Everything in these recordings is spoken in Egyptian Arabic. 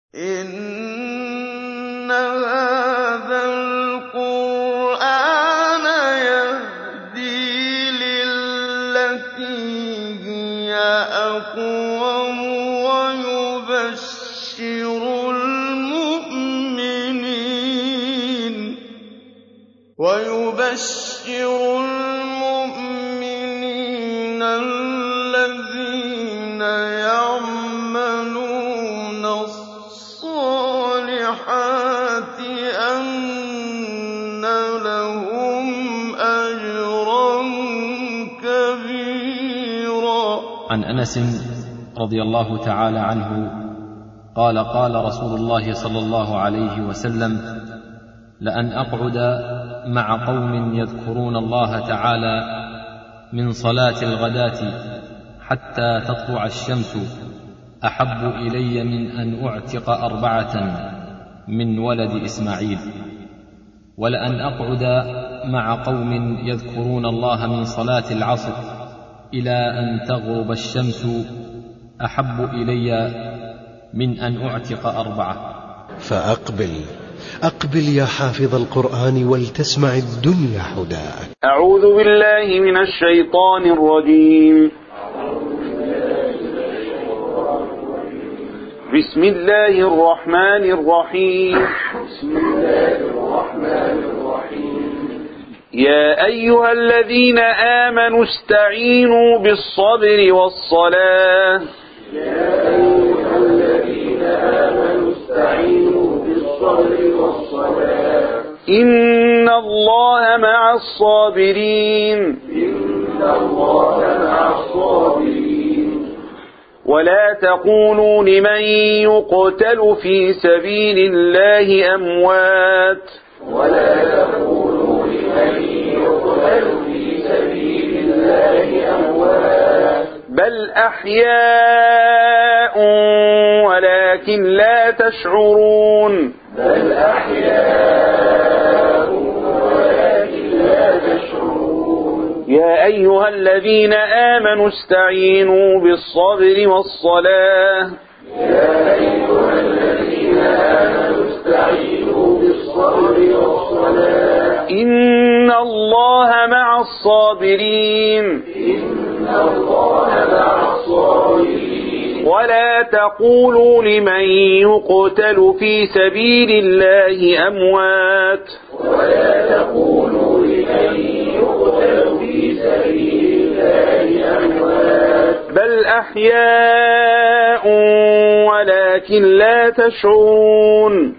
إِنَّ هَٰذَا الْقُرْآنَ يَهْدِي لِلَّتِي هِيَ أَقْوَمُ وَيُبَشِّرُ الْمُؤْمِنِينَ الَّذِينَ يَعْمَلُونَ الصَّالِحَاتِ أَنَّ لَهُمْ أَجْرًا كَبِيرًا عن انس رضي الله تعالى عنه قال قال رسول الله صلى الله عليه وسلم لان اقعد مع قوم يذكرون الله تعالى من صلاه الغداه حتى تطلع الشمس احب الي من ان اعتق اربعه من ولد اسماعيل ولان اقعد مع قوم يذكرون الله من صلاه العصر الى ان تغرب الشمس احب الي من ان اعتق اربعه فأقبل أقبل يا حافظ القرآن ولتسمع الدنيا حداك أعوذ بالله من الشيطان الرجيم بسم الله الرحمن الرحيم يا أيها الذين آمنوا استعينوا بالصبر والصلاة إن الله مع الصابرين ولا تقولوا لمن يقتل في سبيل الله أموات بل أحياء ولكن لا تشعرون يا أيها الذين آمنوا استعينوا بالصبر والصلاة إن الله مع الصابرين ولا تقولوا لمن يقتل في سبيل الله أموات بل أحياء ولكن لا تشعرون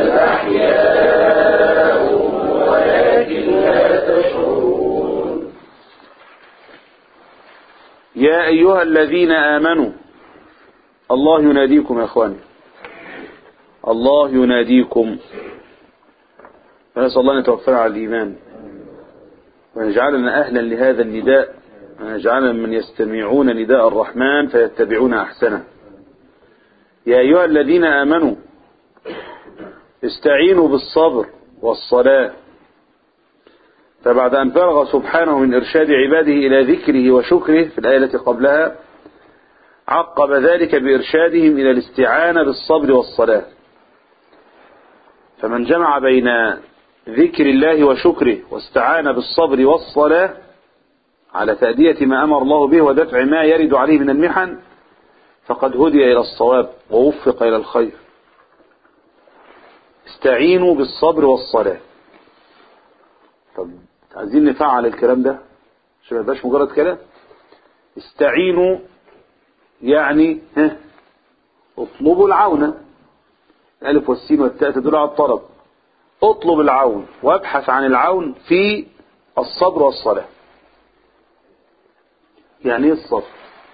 يا أيها الذين آمنوا الله يناديكم يا أخواني الله يناديكم فنسأل الله أن يتوفر على الإيمان وأن يجعلنا أهلا لهذا النداء وأن يجعلنا من يستمعون نداء الرحمن فيتبعون أحسنه يا أيها الذين آمنوا استعينوا بالصبر والصلاة فبعد أن فرغ سبحانه من إرشاد عباده إلى ذكره وشكره في الآية التي قبلها عقب ذلك بإرشادهم إلى الاستعانة بالصبر والصلاة فمن جمع بين ذكر الله وشكره واستعان بالصبر والصلاة على تأدية ما أمر الله به ودفع ما يرد عليه من المحن فقد هدي إلى الصواب ووفق إلى الخير استعينوا بالصبر والصلاة طب عايزين نفعل الكلام ده عشان ما يبقاش مجرد كلام استعينوا يعني ها اطلبوا العون الالف والسين والتاء تدل على الطلب اطلب العون وابحث عن العون في الصبر والصلاة يعني ايه الصبر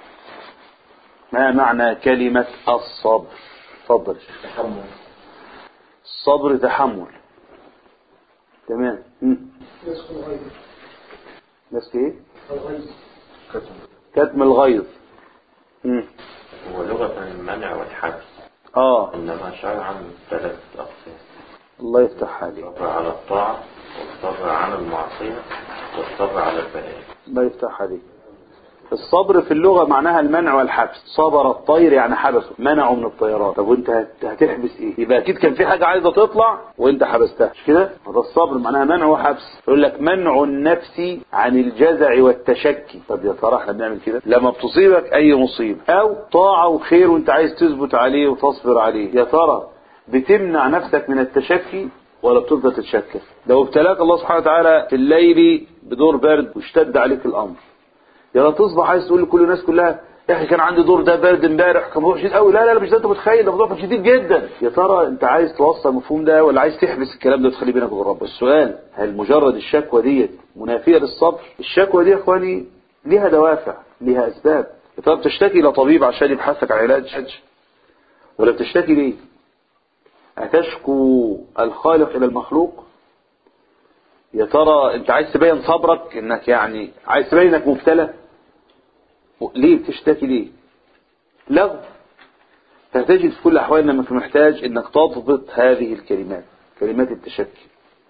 ما معنى كلمة الصبر تفضل تحمل الصبر تحمل تمام مم. نسخ الغيظ بس ايه الغيظ كتم الغيظ مم. ولغة المنع والحبس اه إنما شرعا ثلاث أقسام الله يفتح عليك الصبر على الطاعة والصبر على المعصية والصبر على البلاء الله يفتح عليك الصبر في اللغة معناها المنع والحبس صبر الطير يعني حبسه منعه من الطيران طب وانت هت- هتحبس ايه يبقى اكيد كان في حاجة عايزة تطلع وانت حبستها مش كده هذا الصبر معناها منع وحبس يقول لك منع النفس عن الجزع والتشكي طب يا ترى احنا بنعمل كده لما بتصيبك اي مصيبة او طاعة وخير وانت عايز تثبت عليه وتصبر عليه يا ترى بتمنع نفسك من التشكي ولا بتفضل تتشكى لو ابتلاك الله سبحانه وتعالى في الليل بدور برد واشتد عليك الامر يا لا تصبح عايز تقول لكل الناس كلها يا اخي كان عندي دور ده برد امبارح كان موضوع شديد قوي لا لا لا مش ده انت متخيل ده موضوع كان شديد جدا يا ترى انت عايز توصل المفهوم ده ولا عايز تحبس الكلام ده وتخليه بينك وبين ربك السؤال هل مجرد الشكوى ديت منافيه للصبر الشكوى دي يا اخواني ليها دوافع ليها اسباب يا ترى بتشتكي لطبيب عشان يبحثك عن علاج ولا بتشتكي ليه أتشكو الخالق إلى المخلوق يا ترى أنت عايز تبين صبرك إنك يعني عايز تبين إنك مبتلى ليه بتشتكي ليه لغو فتجد في كل الأحوال أنك محتاج إنك تضبط هذه الكلمات كلمات التشكي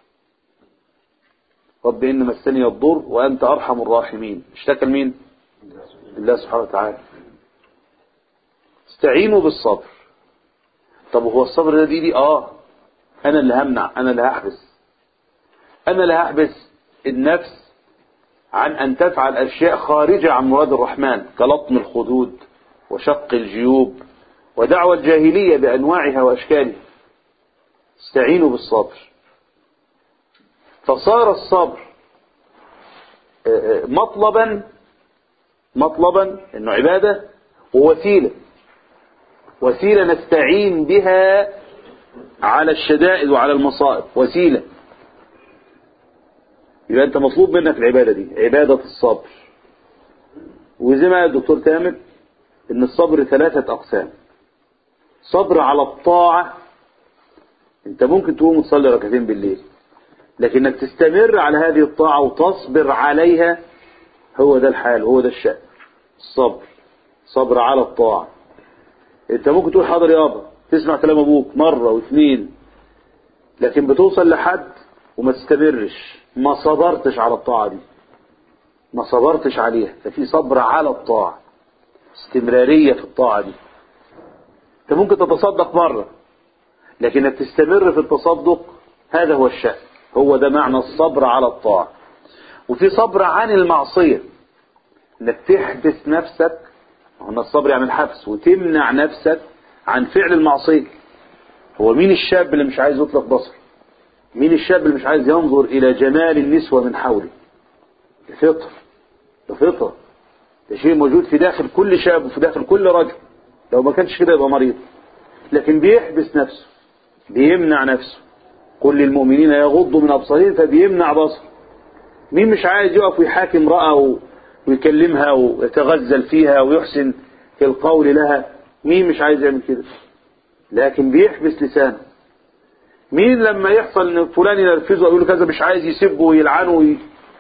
رب إن مسني الضر وأنت أرحم الراحمين اشتكى لمين الله سبحانه وتعالى استعينوا بالصبر طب هو الصبر ده دي دي اه انا اللي همنع انا اللي هحبس انا اللي هحبس النفس عن ان تفعل اشياء خارجة عن مراد الرحمن كلطم الخدود وشق الجيوب ودعوة الجاهلية بانواعها واشكالها استعينوا بالصبر فصار الصبر آه، آه، مطلبا مطلبا انه عبادة ووسيله وسيلة نستعين بها على الشدائد وعلى المصائب وسيلة يبقى أنت مطلوب منك العبادة دي عبادة الصبر وزي ما قال الدكتور تامر إن الصبر ثلاثة أقسام صبر على الطاعة أنت ممكن تقوم وتصلي ركعتين بالليل لكنك تستمر على هذه الطاعة وتصبر عليها هو ده الحال هو ده الشأن الصبر صبر على الطاعة انت ممكن تقول حاضر يابا تسمع كلام ابوك مرة واثنين لكن بتوصل لحد وما تستمرش ما صبرتش على الطاعة دي ما صبرتش عليها ففي صبر على الطاعة استمرارية في الطاعة دي انت ممكن تتصدق مرة لكنك تستمر في التصدق هذا هو الشأن هو ده معنى الصبر على الطاعة وفي صبر عن المعصية انك تحبس نفسك هنا الصبر يعني الحبس وتمنع نفسك عن فعل المعصية هو مين الشاب اللي مش عايز يطلق بصر مين الشاب اللي مش عايز ينظر إلى جمال النسوة من حوله ده فطر ده فطر ده شيء موجود في داخل كل شاب وفي داخل كل رجل لو ما كانش كده يبقى مريض لكن بيحبس نفسه بيمنع نفسه كل المؤمنين يغضوا من أبصارهم فبيمنع بصر مين مش عايز يقف ويحاكم امرأة و... ويكلمها ويتغزل فيها ويحسن في القول لها مين مش عايز يعمل كده لكن بيحبس لسانه مين لما يحصل ان فلان ينرفزه ويقول له كذا مش عايز يسبه ويلعنه وي...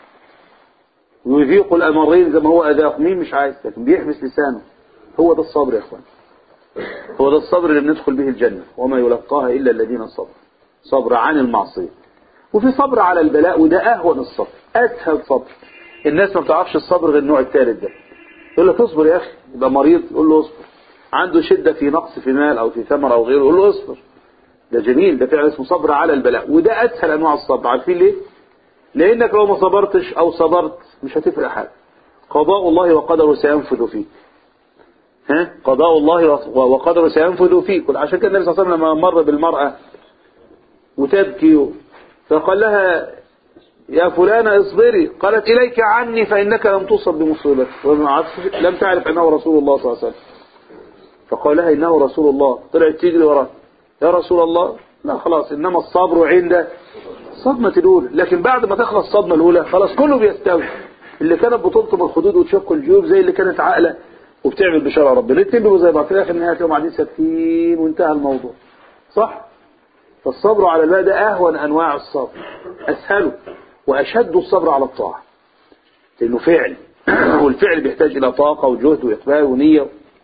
ويذيق الامرين زي ما هو اذاق مين مش عايز لكن بيحبس لسانه هو ده الصبر يا اخوان هو ده الصبر اللي بندخل به الجنة وما يلقاها الا الذين صبروا صبر عن المعصية وفي صبر على البلاء وده اهون الصبر اسهل صبر الناس ما بتعرفش الصبر غير النوع الثالث ده يقول لك اصبر يا اخي يبقى مريض يقول له اصبر عنده شدة في نقص في مال او في ثمر او غيره يقول له اصبر ده جميل ده فعل اسمه صبر على البلاء وده اسهل انواع الصبر عارفين ليه لانك لو ما صبرتش او صبرت مش هتفرق حاجه قضاء الله وقدره سينفذ فيك ها قضاء الله وقدره سينفذ فيك عشان كده النبي صلى الله عليه وسلم لما مر بالمرأة وتبكي فقال لها يا فلانة اصبري قالت إليك عني فإنك لم تصب بمصيبتك لم تعرف أنه رسول الله صلى الله عليه وسلم فقال لها إنه رسول الله طلعت تجري وراه يا رسول الله لا خلاص إنما الصبر عند الصدمة الأولى لكن بعد ما تخلص الصدمة الأولى خلاص كله بيستوي اللي كانت بتلطم الخدود وتشق الجيوب زي اللي كانت عاقلة وبتعمل بشرع ربنا الاثنين بيبقوا زي بعض في الآخر النهاية تلاقيهم قاعدين ساكتين وانتهى الموضوع صح؟ فالصبر على الله ده أهون أنواع الصبر أسهله وأشد الصبر على الطاعة لأنه فعل والفعل بيحتاج إلى طاقة وجهد وإقبال ونية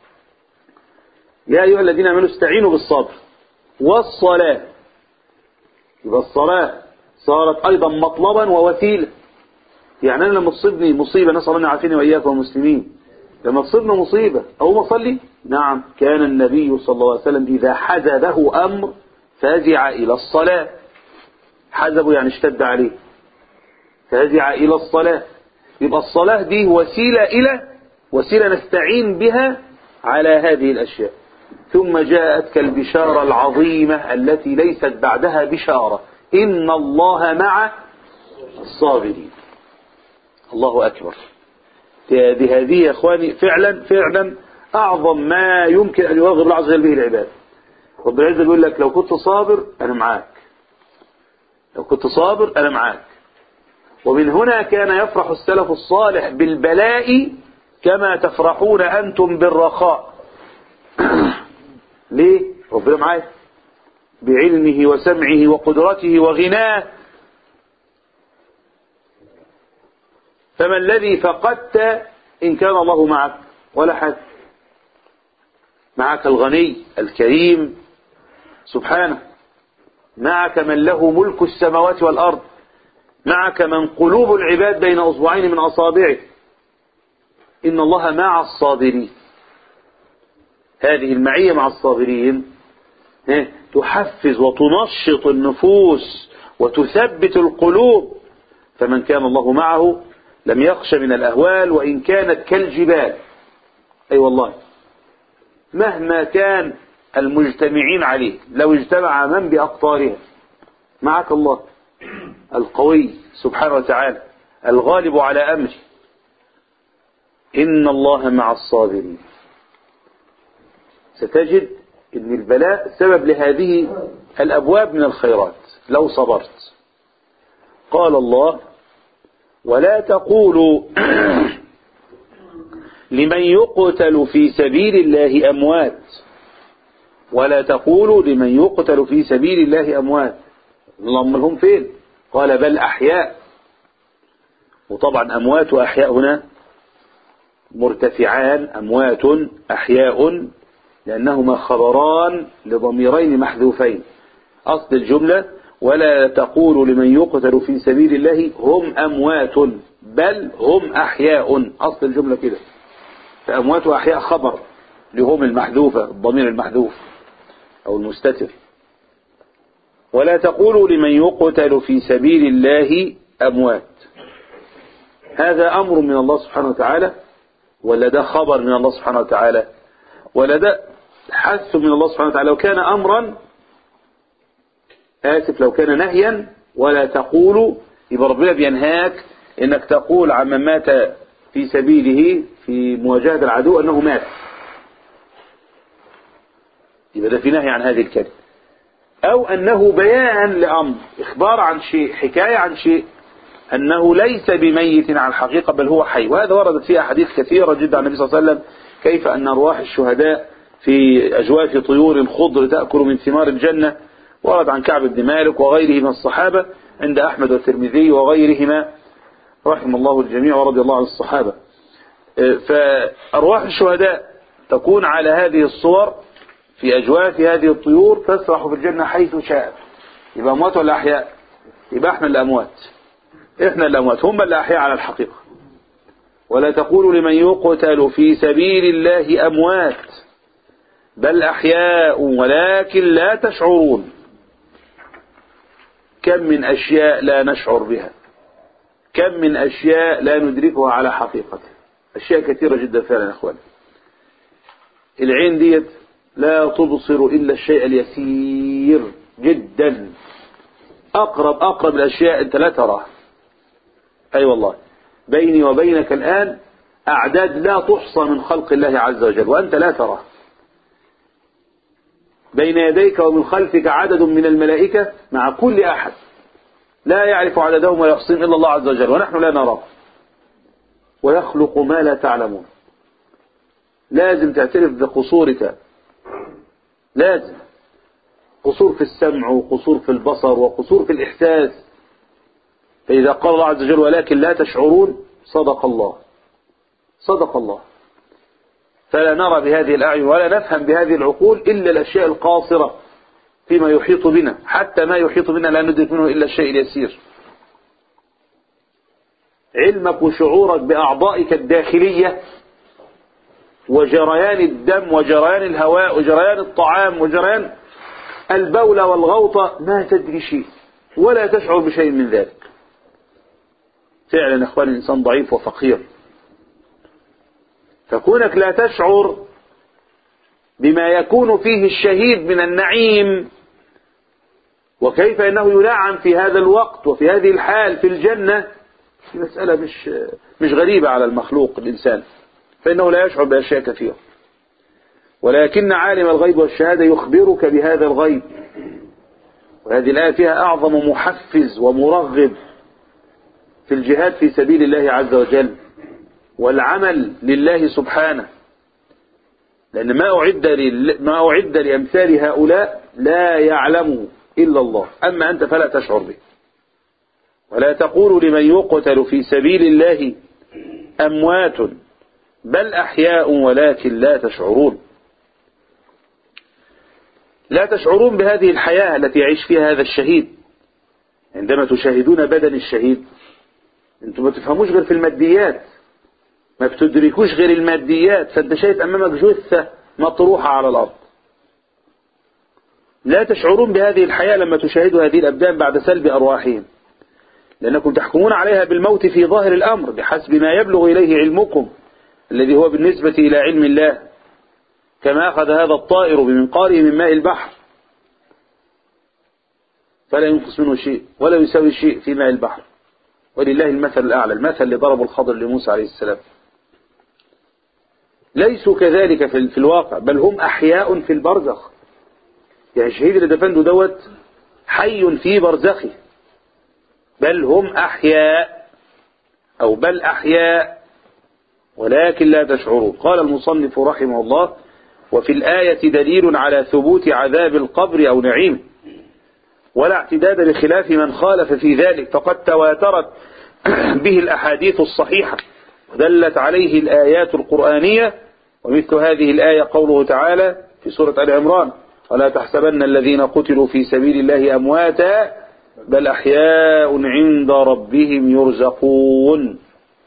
يا أيها الذين آمنوا استعينوا بالصبر والصلاة يبقى الصلاة صارت أيضا مطلبا ووسيلة يعني أنا لما تصيبني مصيبة نسأل الله أن يعافيني وإياكم المسلمين لما تصيبنا مصيبة أو ما صلي نعم كان النبي صلى الله عليه وسلم إذا حزبه أمر فزع إلى الصلاة حزبه يعني اشتد عليه فزع إلى الصلاة يبقى الصلاة دي وسيلة إلى وسيلة نستعين بها على هذه الأشياء ثم جاءتك البشارة العظيمة التي ليست بعدها بشارة إن الله مع الصابرين الله أكبر بهذه يا إخواني فعلا فعلا أعظم ما يمكن أن يرغب الله عز وجل به العباد رب العزة بيقول لك لو كنت صابر أنا معاك لو كنت صابر أنا معاك ومن هنا كان يفرح السلف الصالح بالبلاء كما تفرحون أنتم بالرخاء ليه ربنا معاك بعلمه وسمعه وقدرته وغناه فما الذي فقدت إن كان الله معك ولا حد معك الغني الكريم سبحانه معك من له ملك السماوات والأرض معك من قلوب العباد بين أصبعين من أصابعه إن الله مع الصابرين هذه المعية مع الصابرين تحفز وتنشط النفوس وتثبت القلوب فمن كان الله معه لم يخش من الأهوال وإن كانت كالجبال أي أيوة والله مهما كان المجتمعين عليه لو اجتمع من بأقطارها معك الله القوي سبحانه وتعالى الغالب على أمره إن الله مع الصابرين ستجد أن البلاء سبب لهذه الأبواب من الخيرات لو صبرت قال الله ولا تقولوا لمن يقتل في سبيل الله أموات ولا تقولوا لمن يقتل في سبيل الله أموات اللهم هم فين قال بل أحياء وطبعا أموات وأحياء هنا مرتفعان أموات أحياء لأنهما خبران لضميرين محذوفين أصل الجملة ولا تقولوا لمن يقتل في سبيل الله هم أموات بل هم أحياء أصل الجملة كده فأموات وأحياء خبر لهم المحذوفة الضمير المحذوف أو المستتر ولا تقولوا لمن يقتل في سبيل الله أموات هذا أمر من الله سبحانه وتعالى ولا ده خبر من الله سبحانه وتعالى ولا ده حث من الله سبحانه وتعالى لو كان أمرا آسف لو كان نهيا ولا تقولوا يبقى ربنا بينهاك انك تقول عمن مات في سبيله في مواجهة العدو انه مات يبقى ده في نهي عن هذه الكلمة او انه بيان لامر اخبار عن شيء حكاية عن شيء انه ليس بميت على الحقيقة بل هو حي وهذا وردت فيه احاديث كثيرة جدا عن النبي صلى الله عليه وسلم كيف ان ارواح الشهداء في اجواف طيور خضر تأكل من ثمار الجنة ورد عن كعب بن مالك وغيره من الصحابة عند أحمد والترمذي وغيرهما رحم الله الجميع ورضي الله عن الصحابة فأرواح الشهداء تكون على هذه الصور في أجواف هذه الطيور تسرح في الجنة حيث شاء يبقى أموات ولا أحياء يبقى احنا الأموات احنا الأموات هم اللي أحياء على الحقيقة ولا تقولوا لمن يقتل في سبيل الله أموات بل أحياء ولكن لا تشعرون كم من أشياء لا نشعر بها كم من أشياء لا ندركها على حقيقتها أشياء كثيرة جدا فعلا يا أخوان العين ديت لا تبصر إلا الشيء اليسير جدا أقرب أقرب الأشياء أنت لا تراها أي أيوة والله بيني وبينك الآن أعداد لا تحصى من خلق الله عز وجل وأنت لا تراه بين يديك ومن خلفك عدد من الملائكة مع كل أحد لا يعرف عددهم ويحصيهم إلا الله عز وجل ونحن لا نراه ويخلق ما لا تعلمون لازم تعترف بقصورك لازم قصور في السمع وقصور في البصر وقصور في الإحساس فإذا قال الله عز وجل ولكن لا تشعرون صدق الله صدق الله فلا نرى بهذه الأعين ولا نفهم بهذه العقول إلا الأشياء القاصرة فيما يحيط بنا حتى ما يحيط بنا لا ندرك منه إلا الشيء اليسير علمك وشعورك بأعضائك الداخلية وجريان الدم وجريان الهواء وجريان الطعام وجريان البول والغوطة ما تدري شيء ولا تشعر بشيء من ذلك فعلا يا اخوان الانسان ضعيف وفقير فكونك لا تشعر بما يكون فيه الشهيد من النعيم وكيف انه ينعم في هذا الوقت وفي هذه الحال في الجنة في مسألة مش مش غريبة على المخلوق الإنسان فإنه لا يشعر بأشياء كثيرة ولكن عالم الغيب والشهادة يخبرك بهذا الغيب وهذه الآية فيها أعظم محفز ومرغب في الجهاد في سبيل الله عز وجل والعمل لله سبحانه لأن ما أعد ما أعد لأمثال هؤلاء لا يعلمه إلا الله أما أنت فلا تشعر به ولا تقولوا لمن يقتل في سبيل الله أموات بل أحياء ولكن لا تشعرون لا تشعرون بهذه الحياة التي يعيش فيها هذا الشهيد عندما تشاهدون بدن الشهيد انتم ما تفهموش غير في الماديات ما بتدركوش غير الماديات فانت شايف امامك جثة مطروحة على الارض لا تشعرون بهذه الحياة لما تشاهدوا هذه الابدان بعد سلب ارواحهم لانكم تحكمون عليها بالموت في ظاهر الامر بحسب ما يبلغ اليه علمكم الذي هو بالنسبة الى علم الله كما اخذ هذا الطائر بمنقاره من ماء البحر فلا ينقص منه شيء ولا يساوي شيء في ماء البحر ولله المثل الأعلى المثل اللي ضربه الخضر لموسى عليه السلام ليسوا كذلك في, في الواقع بل هم أحياء في البرزخ يعني الشهيد اللي دفنده دوت حي في برزخه بل هم أحياء أو بل أحياء ولكن لا تشعرون قال المصنف رحمه الله وفي الآية دليل على ثبوت عذاب القبر أو نعيمه ولا اعتداد لخلاف من خالف في ذلك فقد تواترت به الأحاديث الصحيحة ودلت عليه الآيات القرآنية ومثل هذه الآية قوله تعالى في سورة آل عمران ولا تحسبن الذين قتلوا في سبيل الله أمواتا بل أحياء عند ربهم يرزقون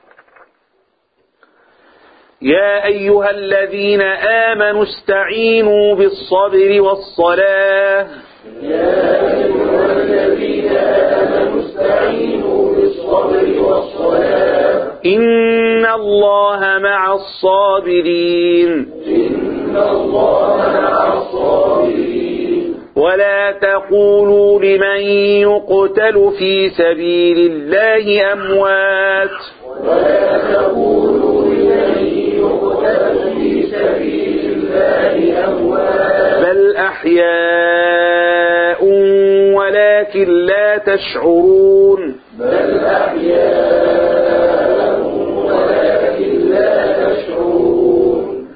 يا أيها الذين آمنوا استعينوا بالصبر والصلاة يا أيها الذين آمنوا استعينوا بالصبر والصلاة إن الله مع الصابرين إن الله مع الصابرين ولا تقولوا لمن يقتل في سبيل الله أموات ولا تقولوا لمن يقتل في سبيل الله أموات بل أحياء ولكن لا تشعرون بل أحياء ولكن لا تشعرون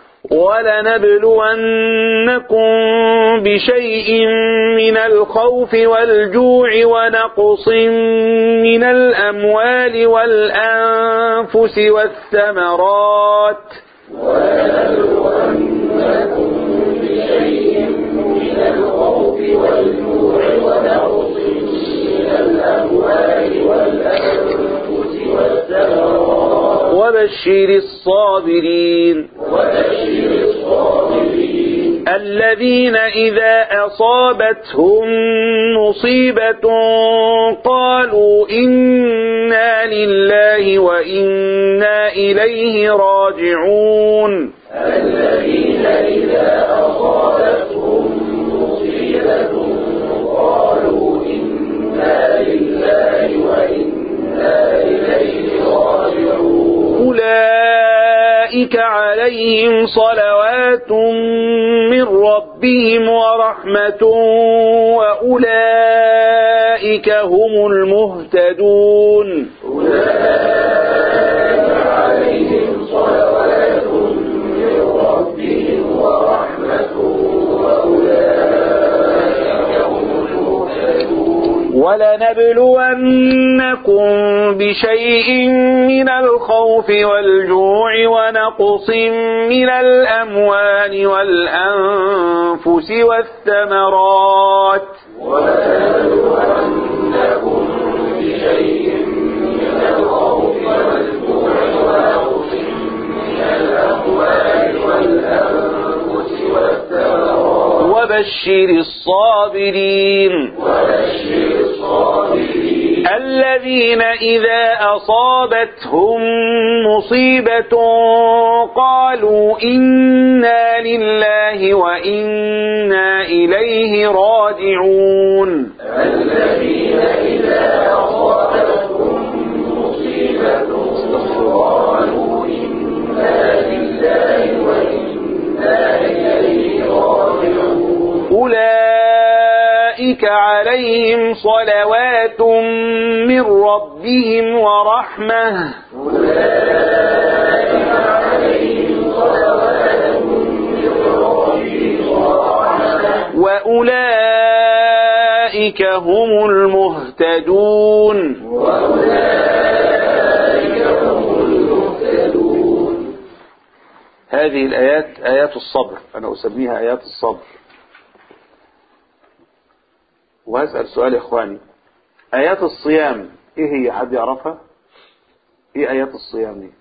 ولنبلونكم بشيء من الخوف والجوع ونقص من الأموال والأنفس والثمرات ولنبلونكم بشيء من الخوف والجوع ونقص من الأموال والأنفس والثمرات وبشر الصابرين وبشر الصابرين الذين إذا أصابتهم مصيبة قالوا إنا لله وإنا إليه راجعون الذين إذا أصابتهم مصيبة قالوا إنا لله وإنا إليه راجعون أولئك عليهم صلوات من ربهم ورحمة وأولئك هم المهتدون أولئك عليهم صلوات من ربهم ورحمة وأولئك هم المهتدون ولنبلونكم بشيء من الخوف والجوع ونقص من الأموال والأنفس والثمرات ولنبلونكم بشيء من الخوف والجوع ونقص من الأموال وبشر الصابرين وبشر الصابرين الذين إذا أصابتهم مصيبة قالوا إنا لله وإنا إليه راجعون الذين إذا أصابتهم مصيبة قالوا إنا لله وإنا إليه راجعون أولئك عليهم صلوات من ربهم ورحمة أولئك عليهم صلوات من ربهم ورحمة وأولئك هم المهتدون وأولئك هم المهتدون هذه الآيات آيات الصبر أنا أسميها آيات الصبر وهسأل سؤال يا إخواني آيات الصيام إيه هي حد يعرفها إيه آيات الصيام دي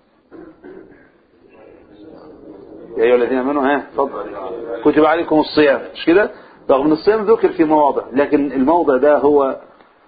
يا أيها الذين آمنوا ها اتفضل كتب عليكم الصيام مش كده رغم ان الصيام ذكر في مواضع لكن الموضع ده هو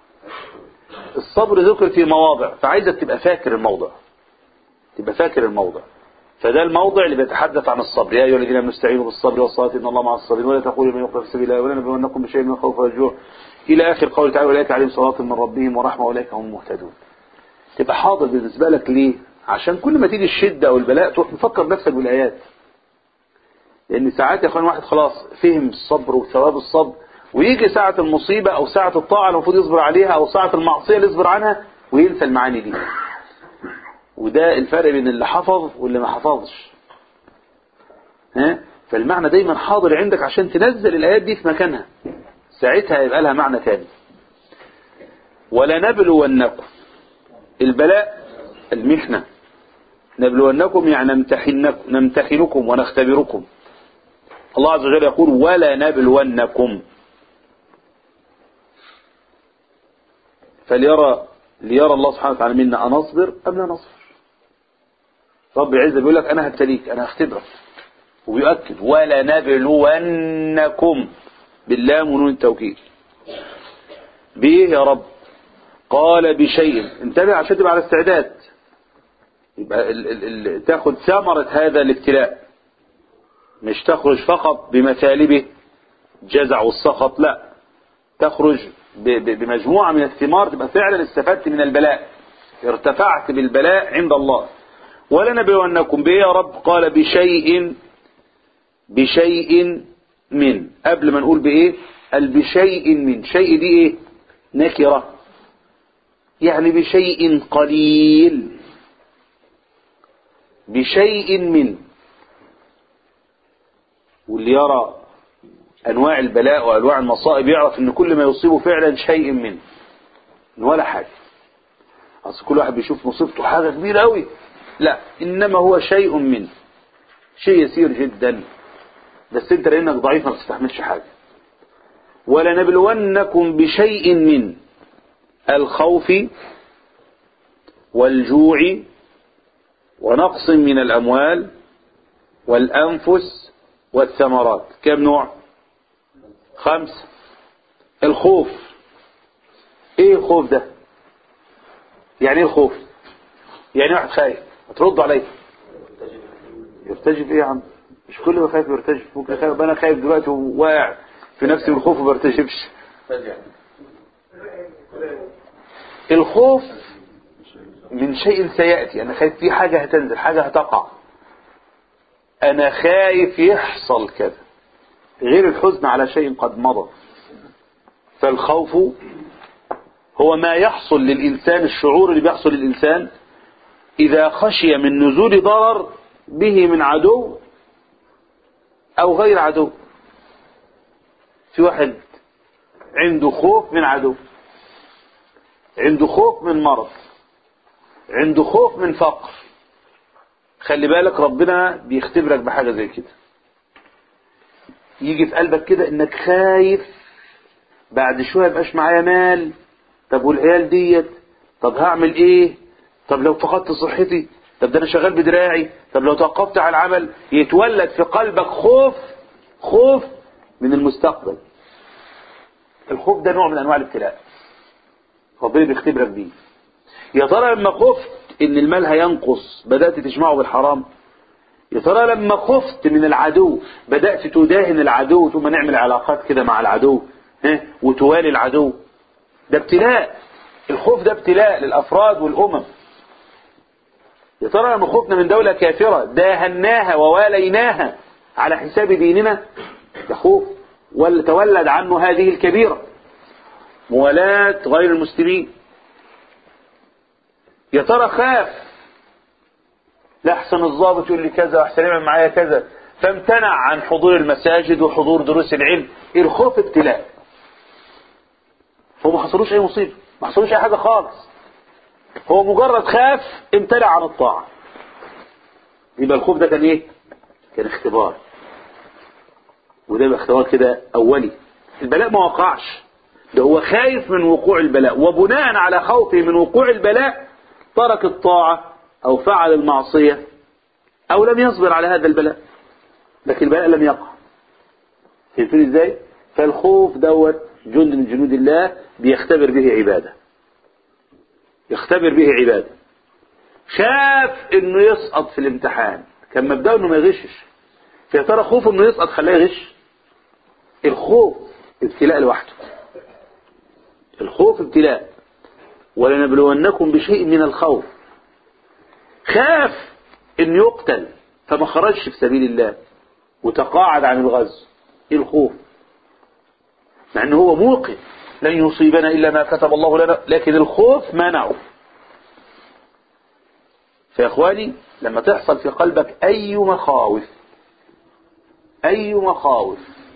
الصبر ذكر في مواضع فعايزك تبقى فاكر الموضع تبقى فاكر الموضع فده الموضع اللي بيتحدث عن الصبر يا ايها الذين امنوا استعينوا بالصبر والصلاه ان الله مع الصابرين ولا تقولوا من يقف في سبيل الله ولا نبلونكم بشيء من الخوف والجوع الى اخر قول تعالى اولئك عليهم صلاه من ربهم ورحمه واولئك هم المهتدون تبقى حاضر بالنسبه لك ليه عشان كل ما تيجي الشده او البلاء تروح مفكر نفسك بالايات لان ساعات يا اخوان واحد خلاص فهم الصبر وثواب الصبر ويجي ساعة المصيبة او ساعة الطاعة اللي المفروض يصبر عليها او ساعة المعصية اللي يصبر عنها وينسى المعاني دي وده الفرق بين اللي حفظ واللي ما حفظش ها فالمعنى دايما حاضر عندك عشان تنزل الايات دي في مكانها ساعتها يبقى لها معنى تاني ولنبلونكم البلاء المحنة نبلونكم يعني نمتحنكم, نمتحنكم ونختبركم الله عز وجل يقول ولا نبلونكم فليرى ليرى الله سبحانه وتعالى منا أنصبر أم لا نصبر رب العزة بيقول لك أنا هبتليك أنا هختبرك وبيؤكد ولا نبلونكم باللام ونون التوكيد بإيه يا رب قال بشيء انتبه عشان تبقى على استعداد يبقى ال ال ال تاخد ثمرة هذا الابتلاء مش تخرج فقط بمثالبه جزع والسخط لا تخرج ب ب بمجموعة من الثمار تبقى فعلا استفدت من البلاء ارتفعت بالبلاء عند الله ولنبلونكم به يا رب قال بشيء بشيء من قبل ما نقول بإيه قال بشيء من شيء دي إيه نكرة يعني بشيء قليل بشيء من واللي يرى انواع البلاء وانواع المصائب يعرف ان كل ما يصيبه فعلا شيء من من ولا حاجه اصل كل واحد بيشوف مصيبته حاجه كبيره قوي لا انما هو شيء من شيء يسير جدا بس انت لانك ضعيف ما تستحملش حاجه ولنبلونكم بشيء من الخوف والجوع ونقص من الأموال والأنفس والثمرات كم نوع خمسة الخوف ايه الخوف ده يعني ايه الخوف يعني واحد خايف هترد عليه يرتجف ايه يا عم مش كل ما خايف يرتجف ممكن خايف انا خايف دلوقتي وواقع في نفسي من الخوف وما برتجفش الخوف من شيء سيأتي أنا خايف في حاجة هتنزل حاجة هتقع أنا خايف يحصل كذا غير الحزن على شيء قد مضى فالخوف هو ما يحصل للإنسان الشعور اللي بيحصل للإنسان إذا خشي من نزول ضرر به من عدو أو غير عدو في واحد عنده خوف من عدو عنده خوف من مرض عنده خوف من فقر خلي بالك ربنا بيختبرك بحاجة زي كده يجي في قلبك كده انك خايف بعد شوية يبقاش معايا مال طب والعيال ديت طب هعمل ايه طب لو فقدت صحتي طب ده انا شغال بدراعي طب لو توقفت على العمل يتولد في قلبك خوف خوف من المستقبل الخوف ده نوع من انواع الابتلاء ربنا بيختبرك بيه يا ترى لما خفت ان المال هينقص بدأت تجمعه بالحرام يا ترى لما خفت من العدو بدأت تداهن العدو ثم نعمل علاقات كده مع العدو ها وتوالي العدو ده ابتلاء الخوف ده ابتلاء للأفراد والأمم يا ترى لما خفنا من دولة كافرة داهناها وواليناها على حساب ديننا ده خوف ولا تولد عنه هذه الكبيرة موالاة غير المسلمين يا ترى خاف لا احسن الضابط يقول لي كذا واحسن يعمل معايا كذا فامتنع عن حضور المساجد وحضور دروس العلم الخوف ابتلاء هو ما حصلوش اي مصيبه ما حصلوش اي حاجه خالص هو مجرد خاف امتنع عن الطاعه يبقى الخوف ده كان ايه كان اختبار وده يبقى اختبار كده اولي البلاء ما وقعش ده هو خايف من وقوع البلاء وبناء على خوفه من وقوع البلاء ترك الطاعة أو فعل المعصية أو لم يصبر على هذا البلاء لكن البلاء لم يقع فهمتني ازاي فالخوف دوت جند من جنود الله بيختبر به عباده يختبر به عباده خاف انه يسقط في الامتحان كان مبدأه انه ما يغشش فيا ترى خوفه انه يسقط خلاه يغش الخوف ابتلاء لوحده الخوف ابتلاء ولنبلونكم بشيء من الخوف خاف ان يقتل فما خرجش في سبيل الله وتقاعد عن الغزو ايه الخوف مع انه هو موقن لن يصيبنا الا ما كتب الله لنا لكن الخوف منعه فيا اخواني لما تحصل في قلبك اي مخاوف اي مخاوف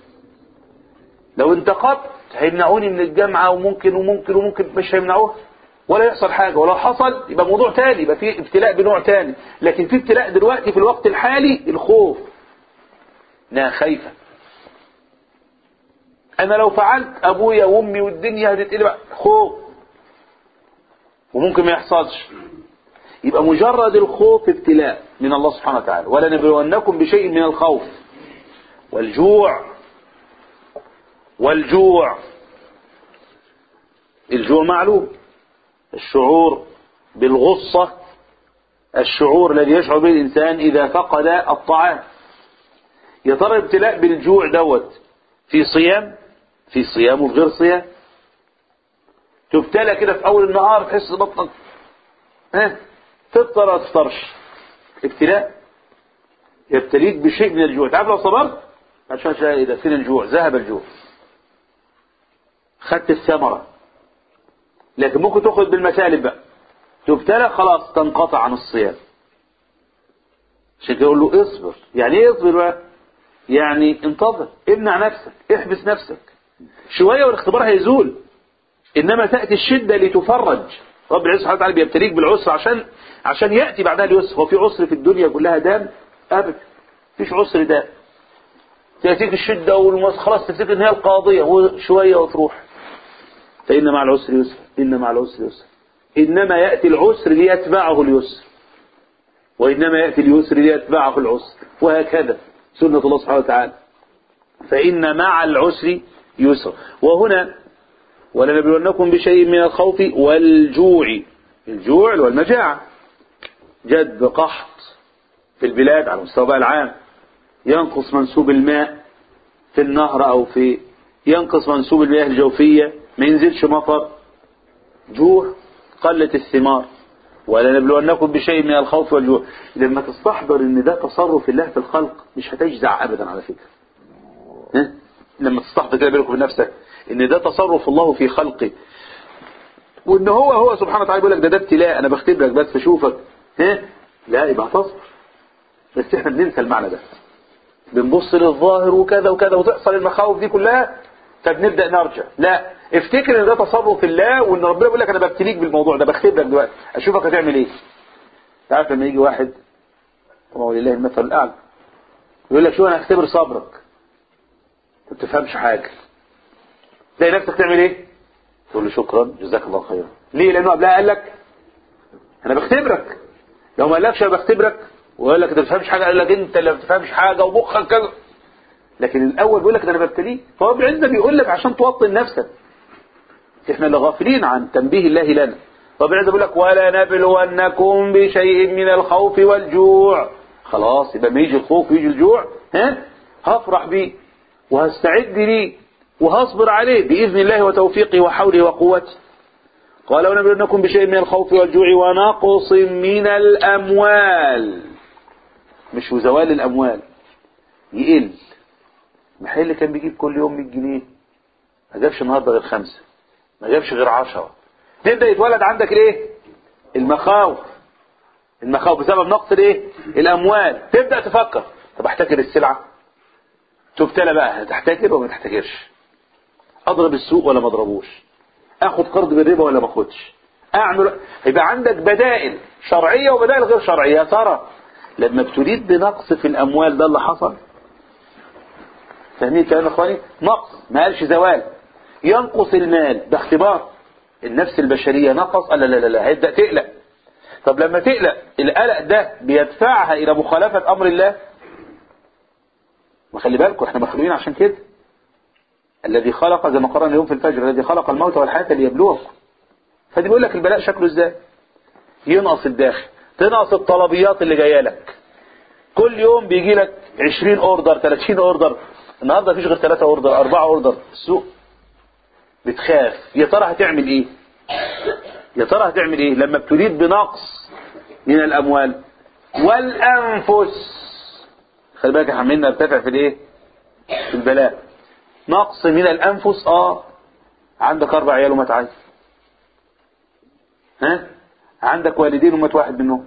لو انتقبت هيمنعوني من الجامعة وممكن وممكن وممكن مش هيمنعوها ولا يحصل حاجة ولو حصل يبقى موضوع تاني يبقى في ابتلاء بنوع تاني لكن في ابتلاء دلوقتي في الوقت الحالي الخوف انها خايفة انا لو فعلت ابويا وامي والدنيا هتتقلب خوف وممكن ما يحصلش يبقى مجرد الخوف ابتلاء من الله سبحانه وتعالى ولنبلونكم بشيء من الخوف والجوع والجوع الجوع معلوم الشعور بالغصة الشعور الذي يشعر به الإنسان إذا فقد الطعام يا ترى ابتلاء بالجوع دوت في صيام في صيام وفي غير صيام تبتلى كده في أول النهار تحس بطنك ها تفطر ولا تفطرش ابتلاء يبتليك بشيء من الجوع تعرف لو صبرت عشان إذا فين الجوع ذهب الجوع خدت الثمرة لكن ممكن تخرج بالمسالب بقى تبتلى خلاص تنقطع عن الصيام عشان كده يقول له اصبر يعني ايه اصبر بقى يعني انتظر امنع نفسك احبس نفسك شوية والاختبار هيزول انما تأتي الشدة لتفرج رب العزة سبحانه وتعالى بيبتليك بالعسر عشان عشان يأتي بعدها اليسر هو في عسر في الدنيا كلها دام ابدا مفيش عسر دام تأتيك الشدة والمس خلاص تفتكر ان هي القاضية وشوية وتروح فإن مع العسر يسر إن مع العسر يسر إنما يأتي العسر ليتبعه اليسر وإنما يأتي اليسر ليتبعه العسر وهكذا سنة الله سبحانه وتعالى فإن مع العسر يسر وهنا ولنبلونكم بشيء من الخوف والجوع الجوع والمجاعة جد قحط في البلاد على مستوى بقى العام ينقص منسوب الماء في النهر أو في ينقص منسوب المياه الجوفية ما ينزلش مطر جوع قلت الثمار ولنبلونكم بشيء من الخوف والجوع لما تستحضر ان ده تصرف الله في الخلق مش هتجزع ابدا على فكرة ها؟ لما تستحضر كده بينك وبين نفسك ان ده تصرف الله في خلقه وان هو هو سبحانه وتعالى بيقول لك ده ده ابتلاء انا بختبرك بس بشوفك ها لا يبقى تصبر بس احنا بننسى المعنى ده بنبص للظاهر وكذا وكذا وتحصل المخاوف دي كلها فبنبدأ نرجع لا افتكر ان ده تصرف الله وان ربنا بيقول لك انا ببتليك بالموضوع ده بختبرك دلوقتي اشوفك هتعمل ايه تعرف لما يجي واحد طبعا ولله المثل الاعلى يقول لك شو انا هختبر صبرك ما بتفهمش حاجه تلاقي نفسك تعمل ايه تقول له شكرا جزاك الله خيرا ليه لانه قبلها قال لك انا بختبرك لو ما قالكش انا بختبرك وقال لك انت ما بتفهمش حاجه قال لك انت اللي ما بتفهمش حاجه ومخك كذا لكن الاول بيقول لك ده انا ببتليه فهو بعزة بيقول لك عشان توطن نفسك احنا اللي غافلين عن تنبيه الله لنا طب عايز اقول لك ولا نبلونكم بشيء من الخوف والجوع خلاص يبقى ما يجي الخوف ويجي الجوع ها هفرح بيه وهستعد ليه وهصبر عليه بإذن الله وتوفيقه وحوله وقوته قال ونبلونكم بشيء من الخوف والجوع ونقص من الأموال مش وزوال الأموال يقل المحل اللي كان بيجيب كل يوم 100 جنيه ما جابش النهارده غير خمسة ما جابش غير عشرة تبدأ يتولد عندك الايه المخاوف المخاوف بسبب نقص الايه الاموال تبدأ تفكر طب احتكر السلعة تبتلى بقى هتحتكر ولا ما تحتكرش اضرب السوق ولا ما اضربوش اخد قرض بالربا ولا ما اخدش اعمل هيبقى عندك بدائل شرعية وبدائل غير شرعية يا ترى لما ابتليت بنقص في الاموال ده اللي حصل فاهمين الكلام يا اخواني نقص ما قالش زوال ينقص المال ده اختبار النفس البشرية نقص لا لا لا لا هيبدأ تقلق طب لما تقلق القلق ده بيدفعها إلى مخالفة أمر الله ما خلي بالكم احنا مخلوقين عشان كده الذي خلق زي ما قرأنا اليوم في الفجر الذي خلق الموت والحياة ليبلوكم فدي بيقول لك البلاء شكله ازاي ينقص الداخل تنقص الطلبيات اللي جايه لك كل يوم بيجي لك 20 اوردر 30 اوردر النهارده مفيش غير 3 اوردر 4 اوردر في السوق بتخاف يا ترى هتعمل ايه يا ترى هتعمل ايه لما ابتليت بنقص من الاموال والانفس خلي بالك احنا عمالين نرتفع في الايه في البلاء نقص من الانفس اه عندك اربع عيال ومات عايز ها عندك والدين ومات واحد منهم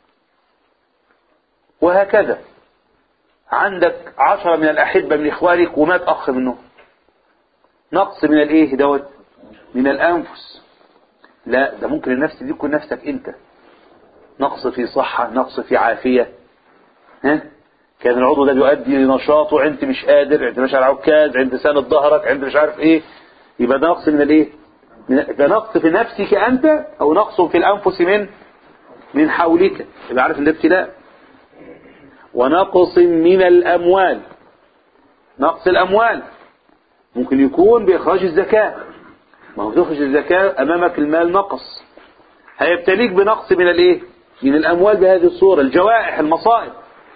وهكذا عندك عشرة من الأحبة من إخوانك ومات أخ منهم نقص من الإيه دوت من الأنفس لا ده ممكن النفس دي تكون نفسك أنت نقص في صحة نقص في عافية ها كان العضو ده بيؤدي لنشاطه انت مش قادر انت مش على عكاز عند ساند ظهرك عند مش عارف ايه يبقى ده نقص من الايه من- ده نقص في نفسك انت او نقص في الانفس من من حولك يبقى عارف ان ده ابتلاء ونقص من الاموال نقص الاموال ممكن يكون باخراج الزكاه ما هو تخرج الزكاه امامك المال نقص هيبتليك بنقص من الايه من الاموال بهذه الصوره الجوائح المصائب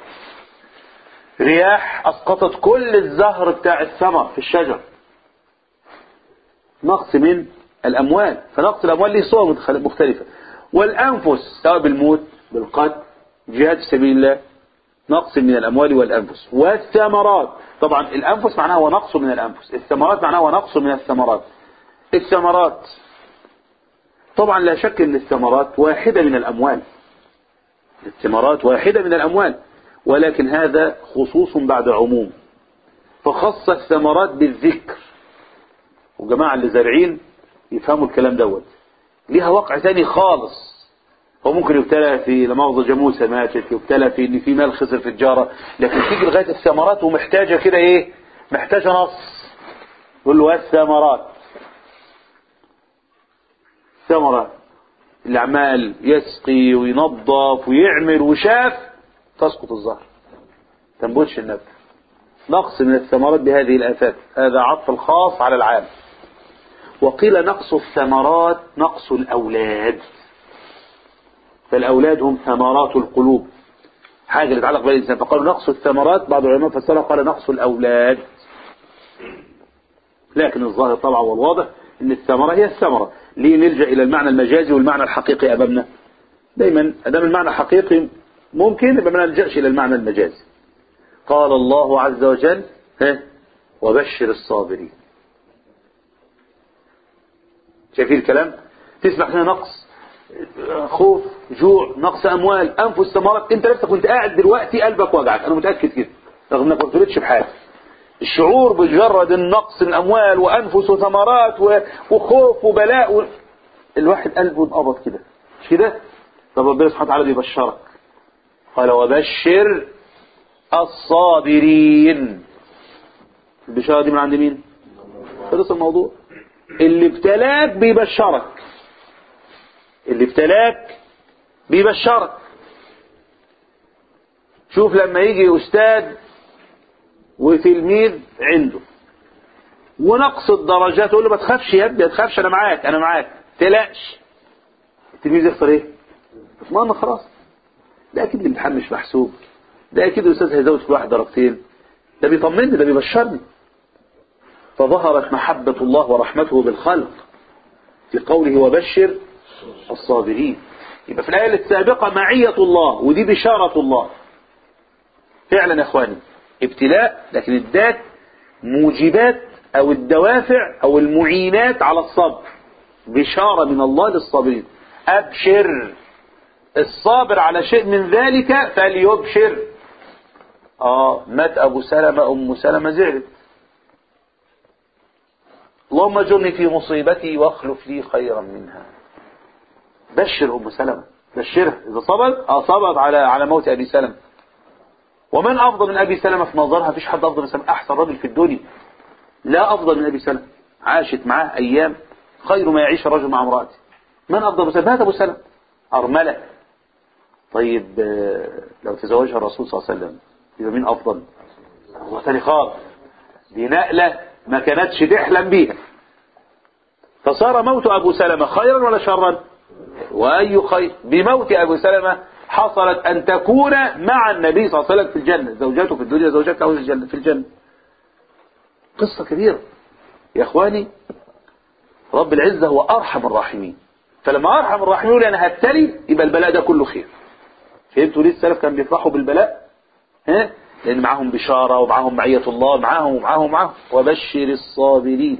رياح اسقطت كل الزهر بتاع الثمر في الشجر نقص من الاموال فنقص الاموال له صور متخ- مختلفه والانفس سواء بالموت بالقتل جهاد في سبيل الله نقص من الاموال والانفس والثمرات طبعا الانفس معناها هو نقص من الانفس الثمرات معناها هو نقص من الثمرات الثمرات طبعا لا شك ان الثمرات واحده من الاموال الثمرات واحده من الاموال ولكن هذا خصوص بعد عموم فخص الثمرات بالذكر وجماعة اللي زارعين يفهموا الكلام دوت ليها وقع ثاني خالص هو ممكن يبتلى في لمؤاخذة جاموسة ماتت يبتلى في ان في مال خسر في الجارة لكن تيجي لغاية الثمرات ومحتاجة كده ايه محتاجة نص يقول له والثمرات ثمرات اللي عمال يسقي وينظف ويعمل وشاف تسقط الزهر تنبتش النبت نقص من الثمرات بهذه الآفات هذا عطف الخاص على العام وقيل نقص الثمرات نقص الأولاد فالأولاد هم ثمرات القلوب حاجة اللي تتعلق بالإنسان فقالوا نقص الثمرات بعض العلماء فسرها قال نقص الأولاد لكن الظاهر طبعا والواضح ان الثمرة هي الثمرة ليه نلجأ إلى المعنى المجازي والمعنى الحقيقي أمامنا دايما أدام المعنى حقيقي ممكن يبقى ما نلجأش إلى المعنى المجازي قال الله عز وجل ها وبشر الصابرين شايفين الكلام تسمع هنا نقص خوف جوع نقص اموال انفس ثمرات انت نفسك كنت قاعد دلوقتي قلبك وجعك انا متاكد كده رغم انك ما ارتبطش بحاجه الشعور بمجرد النقص من اموال وانفس وثمرات و- وخوف وبلاء و... الواحد قلبه انقبض كده مش كده طب ربنا سبحانه وتعالى بيبشرك قال وبشر الصابرين البشارة دي من عند مين خلص الموضوع اللي ابتلاك بيبشرك اللي ابتلاك بيبشرك شوف لما يجي أستاذ وتلميذ عنده ونقص الدرجات تقول له ما تخافش يا ابني ما تخافش انا معاك انا معاك تلاقش التلميذ يخسر ايه اطمئن خلاص ده اكيد الامتحان مش محسوب ده اكيد الاستاذ هيزود في واحد درجتين ده بيطمني ده بيبشرني فظهرت محبة الله ورحمته بالخلق في قوله وبشر الصابرين يبقى في الآية السابقة معية الله ودي بشارة الله فعلا يا اخواني ابتلاء لكن اداك موجبات او الدوافع او المعينات على الصبر بشارة من الله للصابرين ابشر الصابر على شيء من ذلك فليبشر اه مات ابو سلمة ام سلمة زعلت اللهم اجرني في مصيبتي واخلف لي خيرا منها بشر ام سلمة بشرها اذا صبر اه صبر على على موت ابي سلمة ومن افضل من ابي سلمة في نظرها فيش حد افضل من سلمة احسن راجل في الدنيا لا افضل من ابي سلمة عاشت معاه ايام خير ما يعيش الرجل مع امراته من افضل من سلمة مات ابو سلمة ارملة طيب آه، لو تزوجها الرسول صلى الله عليه وسلم يبقى مين افضل هو تاني خالص دي نقلة ما كانتش تحلم بيها فصار موت ابو سلمة خيرا ولا شرا واي خير بموت ابو سلمة حصلت ان تكون مع النبي صلى الله عليه وسلم في الجنة زوجاته في الدنيا زوجته في الجنة في الجنة قصة كبيرة يا اخواني رب العزة هو ارحم الراحمين فلما ارحم الراحمين يقول انا هبتلي يبقى البلاء ده كله خير فهمتوا ليه السلف كان بيفرحوا بالبلاء ها لان معاهم بشارة ومعاهم معية الله معاهم ومعاهم ومعاهم وبشر الصابرين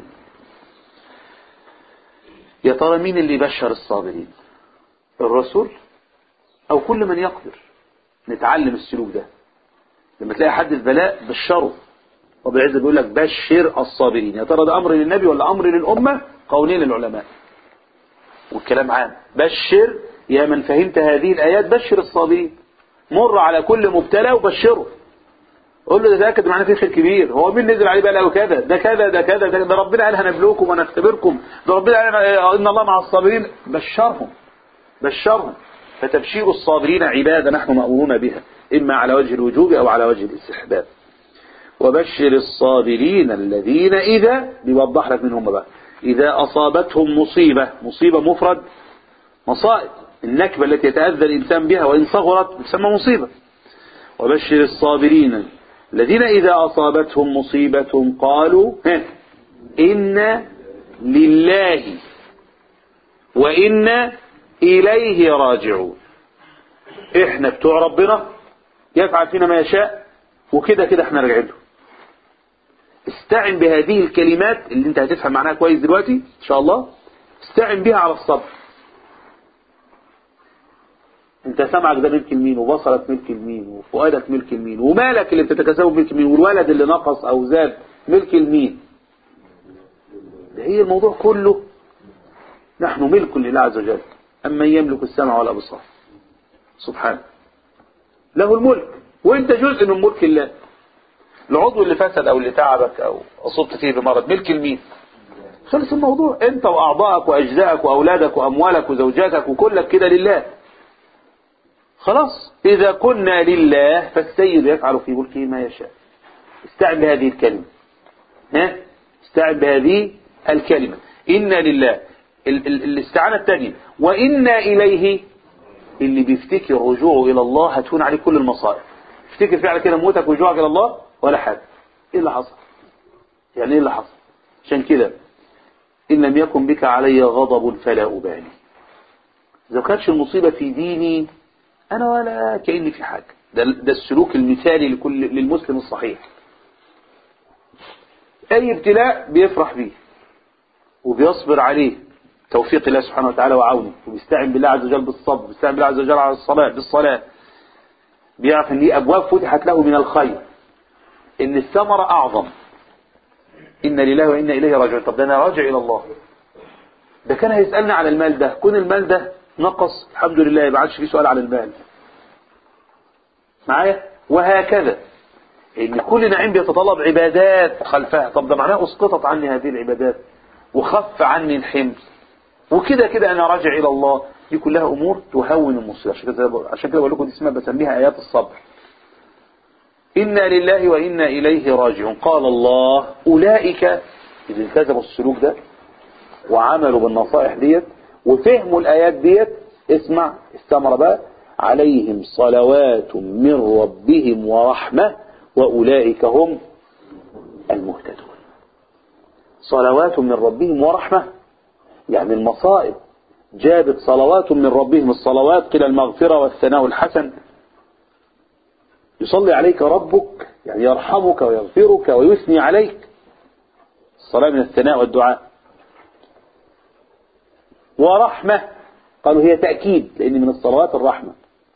يا ترى مين اللي يبشر الصابرين الرسول او كل من يقدر نتعلم السلوك ده لما تلاقي حد في بلاء بشره رب العزة بيقول لك بشر الصابرين يا ترى ده امر للنبي ولا امر للامة قولين للعلماء والكلام عام بشر يا من فهمت هذه الايات بشر الصابرين مر على كل مبتلى وبشره قول له ده تاكد معانا في خير كبير هو مين نزل عليه بقى له كذا ده كذا ده كذا ده, ده ربنا قال هنبلوكم ونختبركم ده ربنا قال ان الله مع الصابرين بشرهم بشرهم فتبشير الصابرين عبادة نحن مأمورون بها إما على وجه الوجوب أو على وجه الاستحباب وبشر الصابرين الذين إذا بيوضح لك منهم بقى إذا أصابتهم مصيبة مصيبة مفرد مصائب النكبة التي يتأذى الإنسان بها وإن صغرت تسمى مصيبة وبشر الصابرين الذين إذا أصابتهم مصيبة قالوا ها إن لله وإنا إليه راجعون إحنا بتوع ربنا يفعل فينا ما يشاء وكده كده احنا راجعين له استعن بهذه الكلمات اللي انت هتفهم معناها كويس دلوقتي ان شاء الله استعن بها على الصبر انت سمعك ده ملك لمين وبصرك ملك لمين وفؤادك ملك لمين ومالك اللي بتتكسبه ملك لمين والولد اللي نقص او زاد ملك لمين ده هي الموضوع كله نحن ملك لله عز وجل أما يملك السمع والأبصار سبحانه له الملك وانت جزء من ملك الله العضو اللي فسد او اللي تعبك او اصبت فيه بمرض ملك لمين خلص الموضوع انت واعضائك واجزائك واولادك واموالك وزوجاتك وكلك كده لله خلاص اذا كنا لله فالسيد يفعل في ملكه ما يشاء استعن بهذه الكلمة ها استعن بهذه الكلمة إنا لله ال ال الاستعانة الثانية وإنا إليه اللي بيفتكر رجوعه إلى الله هتهون عليه كل المصائب افتكر فعلا كده موتك ورجوعك إلى الله ولا حاجة إيه اللي حصل يعني إيه اللي حصل عشان كده إن لم يكن بك علي غضب فلا أبالي إذا كانتش المصيبة في ديني أنا ولا كأني في حاجة ده, ده السلوك المثالي لكل للمسلم الصحيح أي ابتلاء بيفرح بيه وبيصبر عليه توفيق الله سبحانه وتعالى وعونه وبيستعين بالله عز وجل بالصبر بيستعين بالله عز وجل على الصلاة بالصلاة بيعرف ان دي ابواب فتحت له من الخير ان الثمرة اعظم ان لله وانا اليه راجعون طب ده انا راجع الى الله ده كان هيسألني على المال ده كون المال ده نقص الحمد لله ما عادش في سؤال على المال معايا وهكذا ان كل نعيم بيتطلب عبادات خلفها طب ده معناه اسقطت عني هذه العبادات وخف عني الحمل وكده كده انا راجع الى الله دي كلها امور تهون المصيبه عشان كده عشان كده بقول لكم دي اسمها بسميها ايات الصبر إنا لله وإنا إليه راجعون قال الله أولئك إذا التزموا السلوك ده وعملوا بالنصائح ديت وفهموا الآيات ديت اسمع استمر بقى عليهم صلوات من ربهم ورحمة وأولئك هم المهتدون صلوات من ربهم ورحمة يعني المصائب جابت صلوات من ربهم الصلوات قيل المغفرة والثناء الحسن يصلي عليك ربك يعني يرحمك ويغفرك ويثني عليك الصلاة من الثناء والدعاء ورحمة قالوا هي تأكيد لأن من الصلوات الرحمة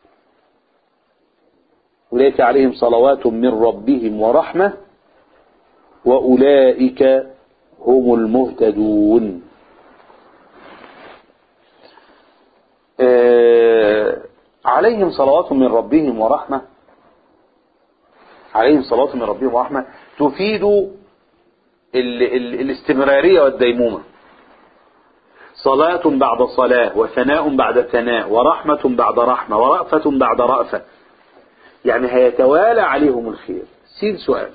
أولئك عليهم صلوات من ربهم ورحمة وأولئك هم المهتدون آه عليهم صلوات من ربهم ورحمة عليهم صلوات من ربهم ورحمة تفيد ال ال الاستمرارية والديمومة صلاة بعد صلاة وثناء بعد ثناء ورحمة بعد رحمة ورأفة بعد رأفة يعني هيتوالى عليهم الخير سين سؤال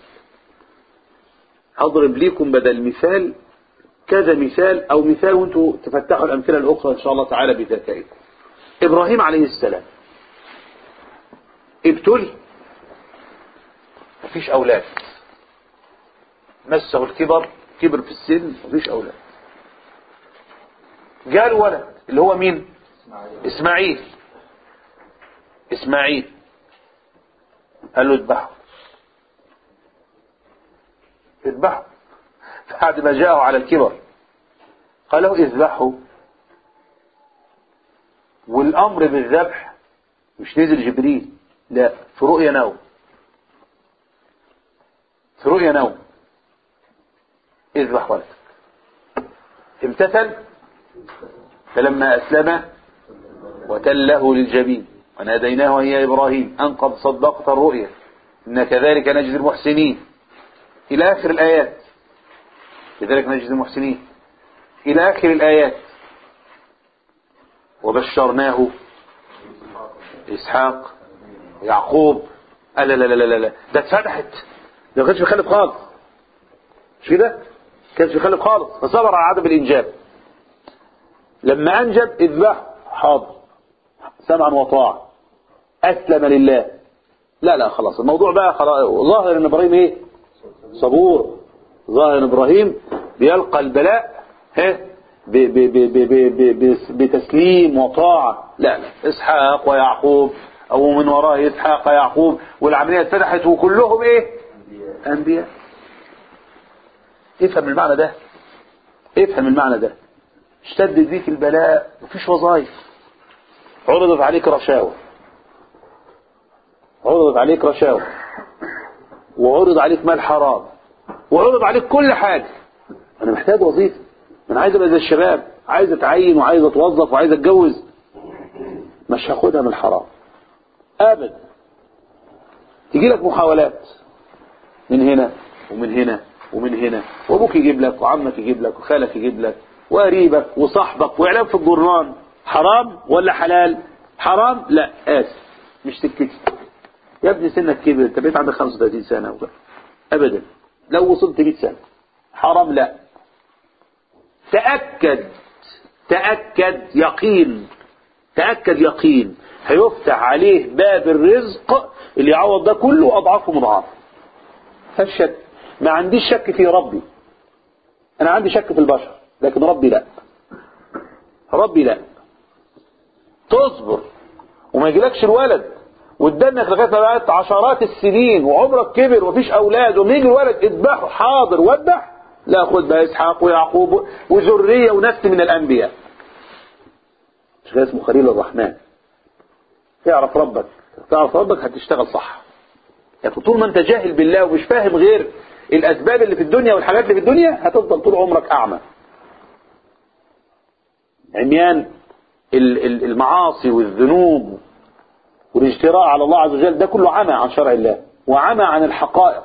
هضرب ليكم بدل مثال كذا مثال او مثال وانتوا تفتحوا الامثله الاخرى ان شاء الله تعالى بذكائكم ابراهيم عليه السلام ابتلي مفيش اولاد مسه الكبر كبر في السن مفيش اولاد جاء ولد اللي هو مين اسماعيل اسماعيل قال له اذبحه اذبحه بعد ما جاءه على الكبر قال له اذبحه والامر بالذبح مش نزل جبريل لا في رؤيا نوم في رؤيا نوم اذبح ولدك امتثل فلما اسلم وتله للجبين وناديناه يا ابراهيم ان قد صدقت الرؤيا ان كذلك نجزي المحسنين الى اخر الايات لذلك نجزي المحسنين إلى آخر الآيات وبشرناه إسحاق يعقوب لا لا لا لا لا ده اتفتحت ده ما كانش بيخلف خالص مش كده؟ ما كانش بيخلف خالص فصبر على عدم الإنجاب لما أنجب اذبح حاضر سمعا وطاعة أسلم لله لا لا خلاص الموضوع بقى خلاص ظاهر ان ابراهيم ايه صبور ظاهر ان ابراهيم بيلقى البلاء ها بتسليم وطاعة لا لا اسحاق ويعقوب او من وراه اسحاق ويعقوب والعملية اتفتحت وكلهم ايه انبياء افهم المعنى ده افهم المعنى ده اشتد بيك البلاء مفيش وظائف عرضت عليك رشاوى عرضت عليك رشاوى وعرض عليك مال حرام وعرض عليك كل حاجة انا محتاج وظيفة انا عايز ابقى زي الشباب عايز اتعين وعايز اتوظف وعايز اتجوز مش هاخدها من الحرام ابدا تيجي لك محاولات من هنا ومن هنا ومن هنا وابوك يجيب لك وعمك يجيب لك وخالك يجيب لك وقريبك وصاحبك واعلام في الجرنان حرام ولا حلال حرام لا اسف مش سكتي يا ابني سنك كبر انت بقيت عندك 35 سنه وبقى. ابدا لو وصلت 100 سنه حرام لا تأكد تأكد يقين تأكد يقين هيفتح عليه باب الرزق اللي يعوض ده كله أضعاف مضاعف فالشك ما عنديش شك في ربي أنا عندي شك في البشر لكن ربي لا ربي لا تصبر وما يجيلكش الولد وتدنك لغايه ما بقت عشرات السنين وعمرك كبر ومفيش اولاد وما يجي الولد اذبحه حاضر وذبح لا خد بقى اسحاق ويعقوب وذريه ونسل من الانبياء مش كده اسمه خليل الرحمن تعرف ربك تعرف ربك هتشتغل صح يعني طول ما انت جاهل بالله ومش فاهم غير الاسباب اللي في الدنيا والحاجات اللي في الدنيا هتفضل طول عمرك اعمى عميان المعاصي والذنوب والاجتراء على الله عز وجل ده كله عمى عن شرع الله وعمى عن الحقائق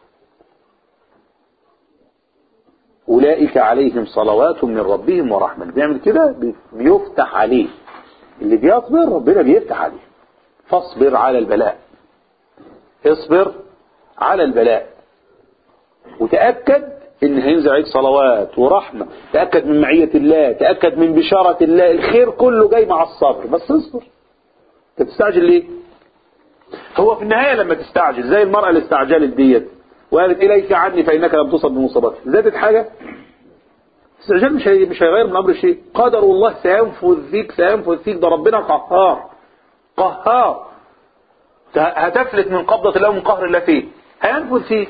أولئك عليهم صلوات من ربهم ورحمة اللي بيعمل كده بيفتح عليه اللي بيصبر ربنا بيفتح عليه فاصبر على البلاء اصبر على البلاء وتأكد ان هينزل عليك صلوات ورحمة تأكد من معية الله تأكد من بشارة الله الخير كله جاي مع الصبر بس اصبر انت بتستعجل ليه هو في النهاية لما تستعجل زي المرأة اللي استعجلت ديت وقالت اليك عني فانك لم تصب بمصابتي زادت حاجة استعجال مش هي- مش هيغير من امر شيء قدر الله سينفذ فيك سينفذ فيك ده ربنا قهار قهار ت- هتفلت من قبضة الله ومن قهر الله فيه هينفذ فيك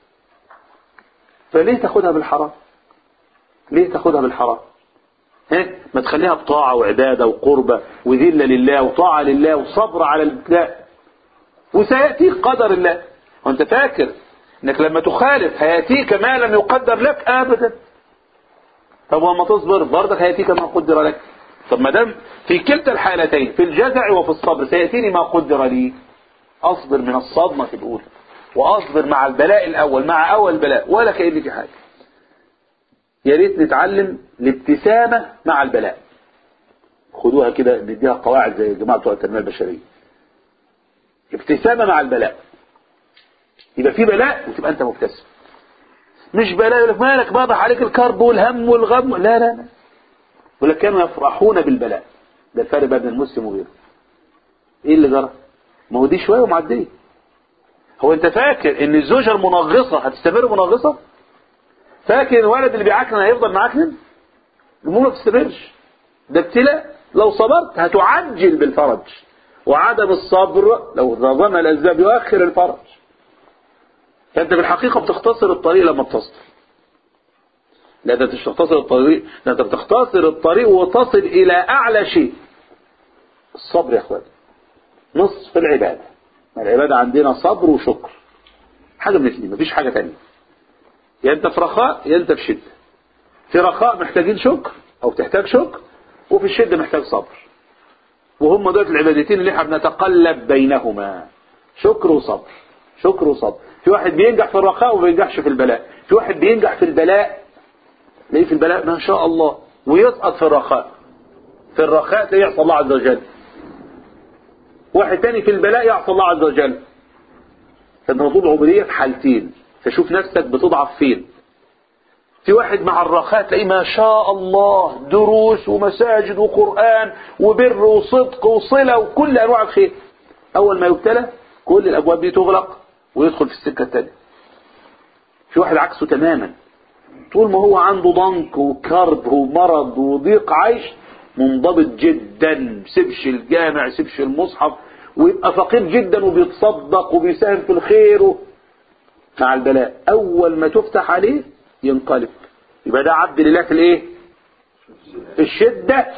فليه تاخدها بالحرام ليه تاخدها بالحرام ها ما تخليها بطاعة وعبادة وقربة وذلة لله وطاعة لله وصبر على الابتلاء وسيأتيك قدر الله وانت فاكر انك لما تخالف هيأتيك ما لم يقدر لك ابدا طب وما تصبر برضك هيأتيك ما قدر لك طب ما دام في كلتا الحالتين في الجزع وفي الصبر سيأتيني ما قدر لي اصبر من الصدمة الاولى واصبر مع البلاء الاول مع اول بلاء ولا كأن في حاجة يا ريت نتعلم الابتسامة مع البلاء خدوها كده نديها قواعد زي جماعة بتوع التنمية البشرية ابتسامة مع البلاء يبقى في بلاء وتبقى انت مبتسم مش بلاء يقول لك مالك واضح عليك الكرب والهم والغم لا لا لا يقول لك كانوا يفرحون بالبلاء ده الفرق بين المسلم وغيره ايه اللي جرى ما هو دي شويه ومعديه هو انت فاكر ان الزوجه المنغصه هتستمر منغصه فاكر الولد اللي بيعكنن هيفضل معكنن الامور ما بتستمرش ده ابتلاء لو صبرت هتعجل بالفرج وعدم الصبر لو نظم الاسباب يؤخر الفرج فانت بالحقيقه بتختصر الطريق لما بتصبر لا ده مش تختصر الطريق ده انت بتختصر الطريق وتصل الى اعلى شيء الصبر يا اخواني نصف العباده العباده عندنا صبر وشكر حاجه من الاثنين مفيش حاجه ثانيه يا انت في رخاء يا انت في شده في رخاء محتاجين شكر او تحتاج شكر وفي الشده محتاج صبر وهم دول العبادتين اللي احنا بنتقلب بينهما شكر وصبر شكر وصبر في واحد بينجح في الرخاء وما بينجحش في البلاء في واحد بينجح في البلاء تلاقيه في البلاء ما شاء الله ويسقط في الرخاء في الرخاء تلاقيه يعصى الله عز وجل واحد تاني في البلاء يعصى الله عز وجل فانت مطلوب عبودية في حالتين فشوف نفسك بتضعف فين في واحد مع الرخاء تلاقيه ما شاء الله دروس ومساجد وقرآن وبر وصدق وصلة وكل أنواع الخير أول ما يبتلى كل الأبواب دي تغلق ويدخل في السكة التانية في واحد عكسه تماما طول ما هو عنده ضنك وكرب ومرض وضيق عيش منضبط جدا سيبش الجامع سيبش المصحف ويبقى فقير جدا وبيتصدق وبيساهم في الخير و... مع البلاء اول ما تفتح عليه ينقلب يبقى ده عبد لله في الايه في الشدة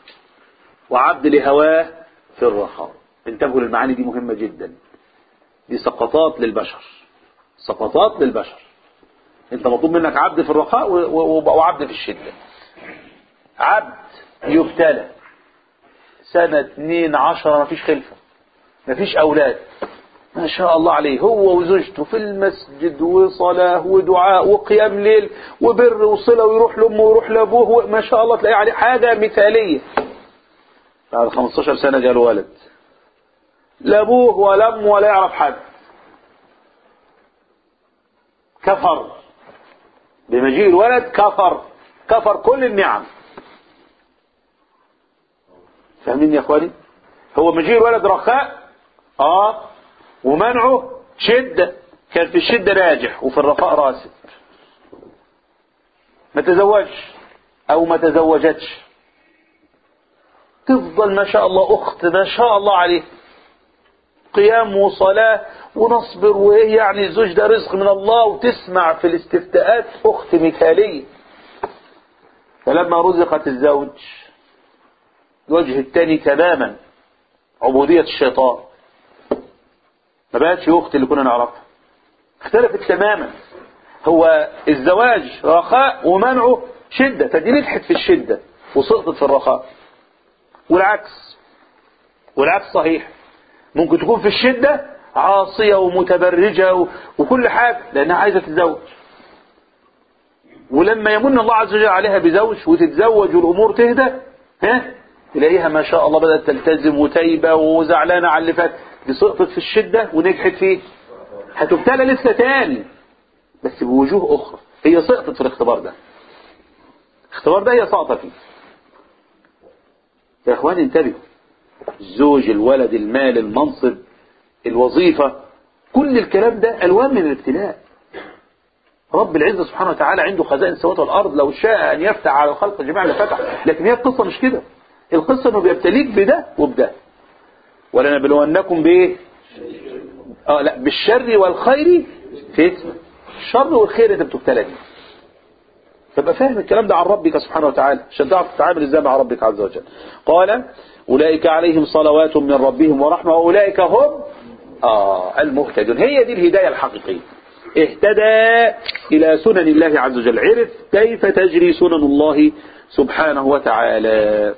وعبد لهواه في الرخاء انتبهوا للمعاني دي مهمة جدا دي سقطات للبشر سقطات للبشر انت مطلوب منك عبد في الرخاء و- و- وعبد في الشدة عبد يبتلى سنة اتنين عشرة مفيش خلفة مفيش أولاد ما شاء الله عليه هو وزوجته في المسجد وصلاة ودعاء وقيام ليل وبر وصلة ويروح لأمه ويروح لأبوه ما شاء الله تلاقيه عليه حاجة مثالية بعد 15 سنة جاله ولد لا أبوه ولا أمه ولا يعرف حد كفر بمجيء الولد كفر كفر كل النعم فاهمين يا اخواني هو مجيء الولد رخاء اه ومنعه شدة كان في الشدة راجح وفي الرخاء راسب ما تزوجش او ما تزوجتش تفضل ما شاء الله اخت ما شاء الله عليه قيام وصلاة ونصبر وايه يعني الزوج ده رزق من الله وتسمع في الاستفتاءات اخت مثالية فلما رزقت الزوج الوجه الثاني تماما عبودية الشيطان ما بقتش اخت اللي كنا نعرفها اختلفت تماما هو الزواج رخاء ومنعه شدة فدي نجحت في الشدة وسقطت في الرخاء والعكس والعكس صحيح ممكن تكون في الشدة عاصية ومتبرجة و... وكل حاجة لأنها عايزة تتزوج ولما يمن الله عز وجل عليها بزوج وتتزوج والأمور تهدى ها تلاقيها ما شاء الله بدأت تلتزم وتايبة وزعلانة على اللي فات دي سقطت في الشدة ونجحت فيه هتبتلى لسه تاني بس بوجوه أخرى هي سقطت في الاختبار ده الاختبار ده هي سقطت فيه يا اخواني انتبهوا الزوج الولد المال المنصب الوظيفة كل الكلام ده ألوان من الابتلاء رب العزة سبحانه وتعالى عنده خزائن السماوات والأرض لو شاء أن يفتح على الخلق جميعا لفتح لكن هي القصة مش كده القصة أنه بيبتليك بده وبده ولنبلونكم بإيه آه لا بالشر والخير فتنة الشر والخير انت بتبتلى بيه تبقى فاهم الكلام ده عن ربك سبحانه وتعالى عشان تعرف تتعامل ازاي مع ربك عز وجل قال أولئك عليهم صلوات من ربهم ورحمة وأولئك هم آه المهتدون هي دي الهداية الحقيقية اهتدى إلى سنن الله عز وجل عرف كيف تجري سنن الله سبحانه وتعالى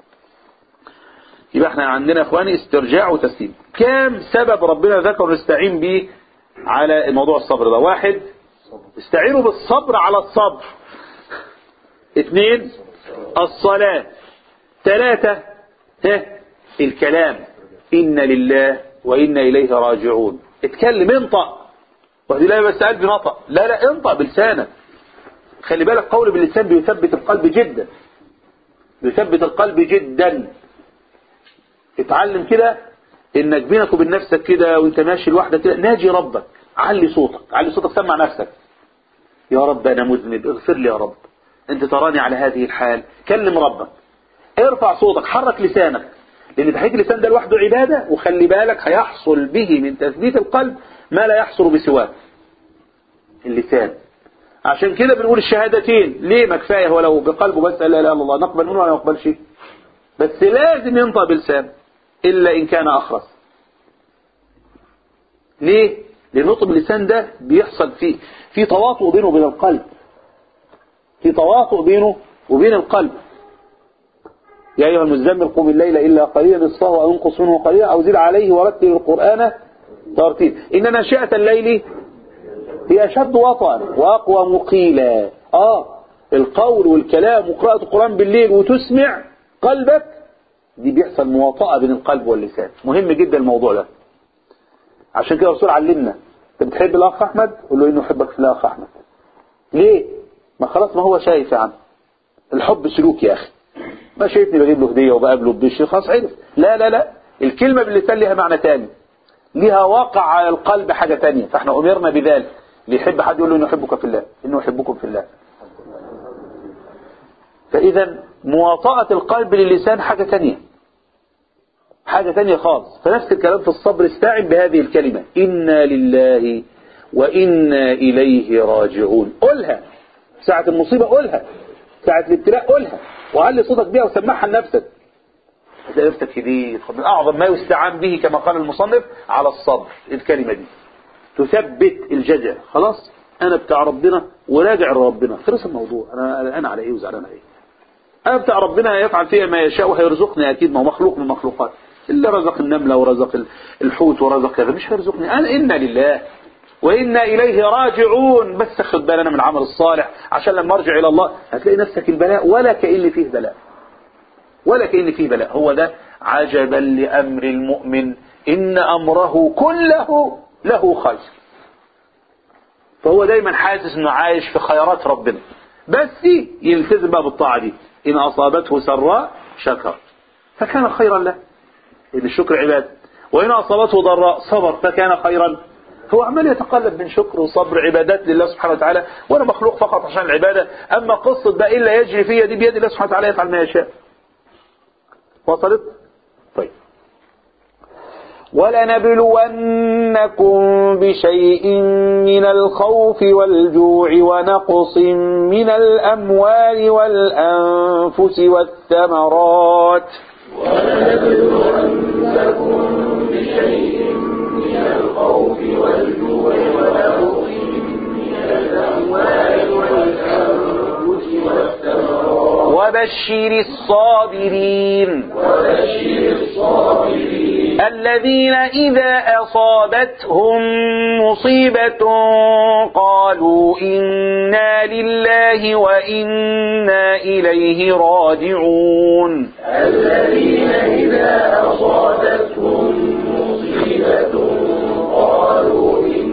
يبقى احنا عندنا اخواني استرجاع وتسليم كام سبب ربنا ذكر نستعين به على موضوع الصبر ده واحد استعينوا بالصبر على الصبر اثنين الصلاة ثلاثة ها الكلام إن لله وإنا إليه راجعون اتكلم انطق وهذه لا بس قلبي نطق لا لا انطق بلسانك خلي بالك قول باللسان بيثبت القلب جدا بيثبت القلب جدا اتعلم كده انك بينك وبين نفسك كده وانت ماشي لوحدك كده ناجي ربك علي صوتك علي صوتك سمع نفسك يا رب انا مذنب اغفر لي يا رب انت تراني على هذه الحال كلم ربك ارفع صوتك حرك لسانك لان تحريك اللسان ده لوحده عبادة وخلي بالك هيحصل به من تثبيت القلب ما لا يحصل بسواه اللسان عشان كده بنقول الشهادتين ليه ما كفايه هو لو بقلبه بس لا اله الا الله نقبل منه ولا نقبل شيء بس لازم ينطق بلسان الا ان كان اخرس ليه لان نطق باللسان ده بيحصل فيه في تواطؤ بينه وبين القلب في تواطؤ بينه وبين القلب يا أيها المزمل قم الليل إلا قليلا نصفه أو انقص منه قليلا أو زد عليه ورتل القرآن ترتيل إن ناشئة الليل هي أشد وطئا وأقوى مقيلا آه القول والكلام وقراءة القرآن بالليل وتسمع قلبك دي بيحصل مواطأة بين القلب واللسان مهم جدا الموضوع ده عشان كده الرسول علمنا انت بتحب الأخ أحمد قول له إنه يحبك في الأخ أحمد ليه ما خلاص ما هو شايف يا عم الحب سلوك يا أخي ما شايفني بجيب له هدية وبقابله بشيء خلاص عرف لا لا لا الكلمة باللسان لها معنى تاني لها واقع على القلب حاجة تانية فاحنا أمرنا بذلك اللي يحب حد يقول له إنه يحبك في الله إنه يحبكم في الله فإذا مواطأة القلب للسان حاجة تانية حاجة تانية خالص فنفس الكلام في الصبر استعن بهذه الكلمة إنا لله وإنا إليه راجعون قولها ساعة المصيبة قولها ساعة الابتلاء قولها وعلي صوتك بيها وسمعها لنفسك هتلاقي نفسك دي من أعظم ما يستعان به كما قال المصنف على الصبر الكلمة دي تثبت الجزع خلاص أنا بتاع ربنا وراجع لربنا خلص الموضوع أنا أنا على إيه وزعلان على إيه أنا بتاع ربنا يفعل فيها ما يشاء وهيرزقني أكيد ما هو مخلوق من المخلوقات اللي رزق النملة ورزق الحوت ورزق كذا مش هيرزقني أنا إنا لله وإنا إليه راجعون بس خد بالنا من العمل الصالح عشان لما ارجع إلى الله هتلاقي نفسك البلاء ولا كأن فيه بلاء ولا كأن فيه بلاء هو ده عجبا لأمر المؤمن إن أمره كله له خير فهو دايما حاسس انه عايش في خيرات ربنا بس يلتزم بقى بالطاعة دي إن أصابته سراء شكر فكان خيرا له إن الشكر عبادة وإن أصابته ضراء صبر فكان خيرا هو عمال يتقلب من شكر وصبر عبادات لله سبحانه وتعالى وانا مخلوق فقط عشان العبادة اما قصة بقى الا يجري فيها دي بيد الله سبحانه وتعالى يفعل ما يشاء وصلت طيب ولنبلونكم بشيء من الخوف والجوع ونقص من الأموال والأنفس والثمرات ولنبلونكم بشيء من الخوف والجوع ونقص من الأموال والأنفس والثمرات وبشر الصابرين وبشر الصابرين الذين إذا أصابتهم مصيبة قالوا إنا لله وإنا إليه راجعون الذين إذا أصابتهم مصيبة قالوا إنا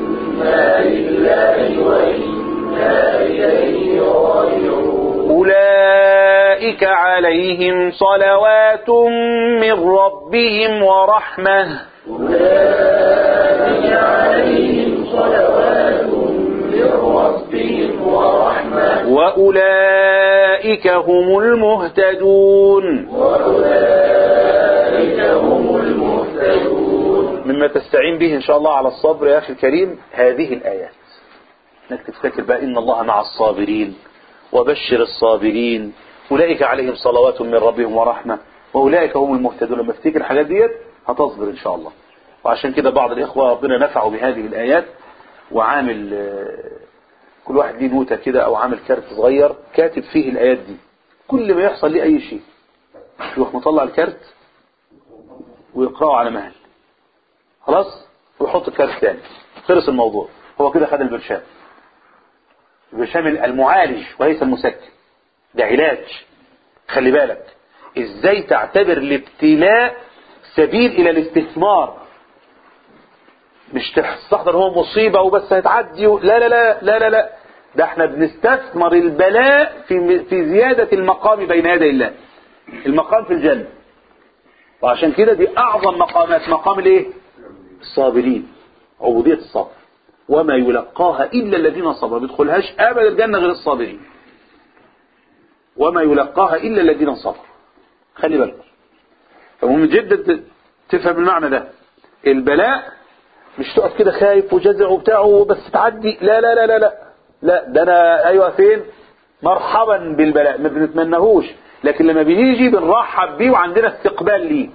إنا لله وإنا إليه راجعون أولئك عليهم صلوات من ربهم ورحمة أولئك عليهم صلوات من ربهم ورحمة وأولئك هم المهتدون وأولئك هم المهتدون مما تستعين به إن شاء الله على الصبر يا أخي الكريم هذه الآيات انك تفتكر بقى إن الله مع الصابرين وبشر الصابرين أولئك عليهم صلوات من ربهم ورحمة وأولئك هم المهتدون لما تفتكر الحاجات ديت هتصبر إن شاء الله وعشان كده بعض الإخوة ربنا نفعوا بهذه الآيات وعامل آه، كل واحد ليه نوتة كده أو عامل كارت صغير كاتب فيه الآيات دي كل ما يحصل ليه أي شيء يروح مطلع الكارت ويقرأه على مهل خلاص ويحط الكارت تاني خلص الموضوع هو كده خد البرشام البرشام المعالج وليس المسكن ده علاج خلي بالك ازاي تعتبر الابتلاء سبيل الى الاستثمار مش تستحضر هو مصيبة وبس هتعدي و... لا لا لا لا لا لا ده احنا بنستثمر البلاء في في زيادة المقام بين يدي الله المقام في الجنة وعشان كده دي اعظم مقامات مقام الايه الصابرين عبودية الصبر وما يلقاها الا الذين صبروا ما بيدخلهاش ابدا الجنة غير الصابرين وما يلقاها الا الذين صبروا خلي بالك فمهم جدا تفهم المعنى ده البلاء مش تقف كده خايف وجزع وبتاع بس تعدي لا لا لا لا لا لا ده انا ايوه فين مرحبا بالبلاء ما بنتمنهوش لكن لما بنيجي بنرحب بيه وعندنا استقبال ليه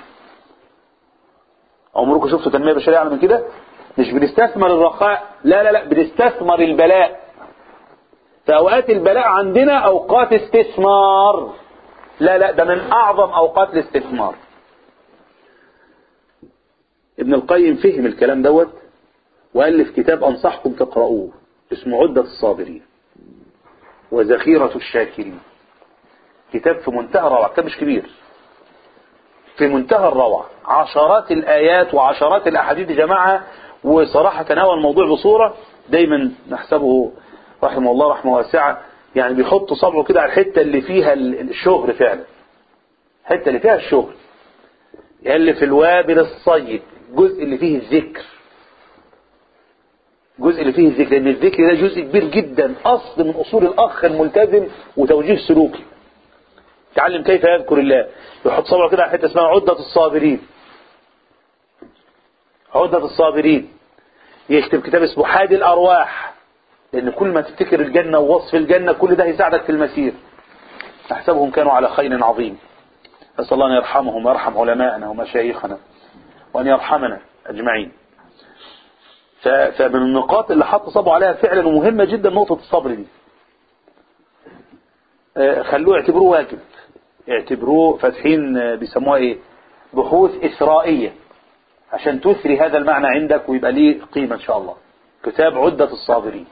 عمركم شفتوا تنمية بشرية أعلى من كده مش بنستثمر الرخاء لا لا لا بنستثمر البلاء فأوقات البلاء عندنا أوقات استثمار لا لا ده من أعظم أوقات الاستثمار ابن القيم فهم الكلام دوت وألف كتاب أنصحكم تقرؤوه اسمه عدة الصابرين وذخيرة الشاكرين كتاب في منتهى الروعة كتاب مش كبير في منتهى الروعة عشرات الآيات وعشرات الأحاديث جمعها وصراحة تناول الموضوع بصورة دايما نحسبه رحمه الله رحمه واسعة يعني بيحط صبعه كده على الحتة اللي فيها الشغل فعلا الحتة اللي فيها الشغل يألف الوابل الصيد الجزء اللي فيه الذكر الجزء اللي فيه الذكر لأن الذكر ده جزء كبير جدا أصل من أصول الأخ الملتزم وتوجيه سلوكي تعلم كيف يذكر الله يحط صبعه كده على حته اسمها عدة الصابرين عدة الصابرين يكتب كتاب اسمه حادي الأرواح لأن كل ما تفتكر الجنة ووصف الجنة كل ده هيساعدك في المسير أحسبهم كانوا على خير عظيم أسأل الله أن يرحمهم ويرحم علماءنا ومشايخنا وأن يرحمنا أجمعين فمن النقاط اللي حط صبعه عليها فعلا ومهمة جدا نقطة الصبر دي خلوه اعتبروه واجب اعتبروه فاتحين بيسموها ايه بحوث إسرائية عشان تثري هذا المعنى عندك ويبقى ليه قيمة ان شاء الله كتاب عدة الصابرين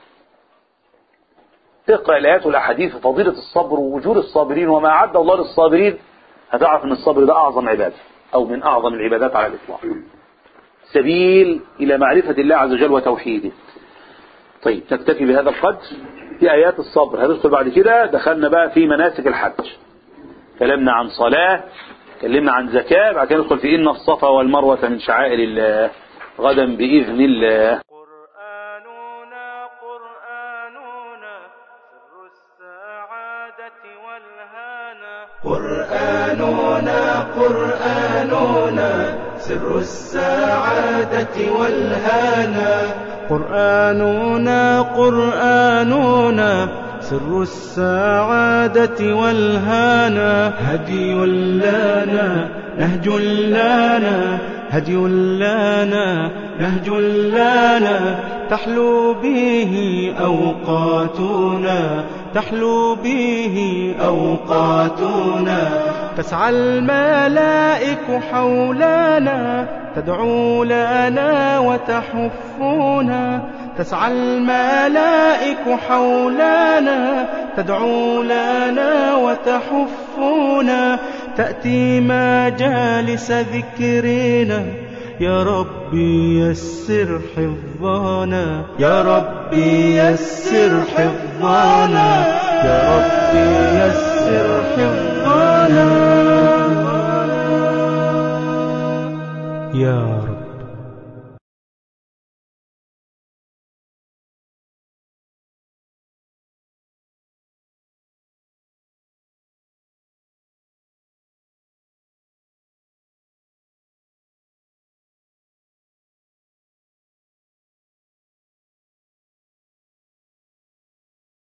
تقرأ الآيات والأحاديث فضيلة الصبر ووجود الصابرين وما أعد الله للصابرين هتعرف ان الصبر ده أعظم عبادة أو من أعظم العبادات على الإطلاق سبيل إلى معرفة الله عز وجل وتوحيده طيب نكتفي بهذا القدر في آيات الصبر هندخل بعد كده دخلنا بقى في مناسك الحج كلمنا عن صلاة كلمنا عن زكاة بعد كده ندخل في إن الصفا والمروة من شعائر الله غدا بإذن الله قرآننا قرآننا سر السعادة والهانا قرآننا قرآننا سر السعادة والهانا قرآننا قرآننا سر السعادة والهانا هدي لنا نهج لنا هدي لنا نهج لنا تحلو به أوقاتنا تحلو به أوقاتنا تسعى الملائك حولنا تدعو لنا وتحفنا تسعى الملائك حولنا تدعو لنا وتحفنا تأتي مجالس ذكرنا يا ربي يسر حفظنا يا ربي يسر حفظنا يا ربي يسر حفظنا يا رب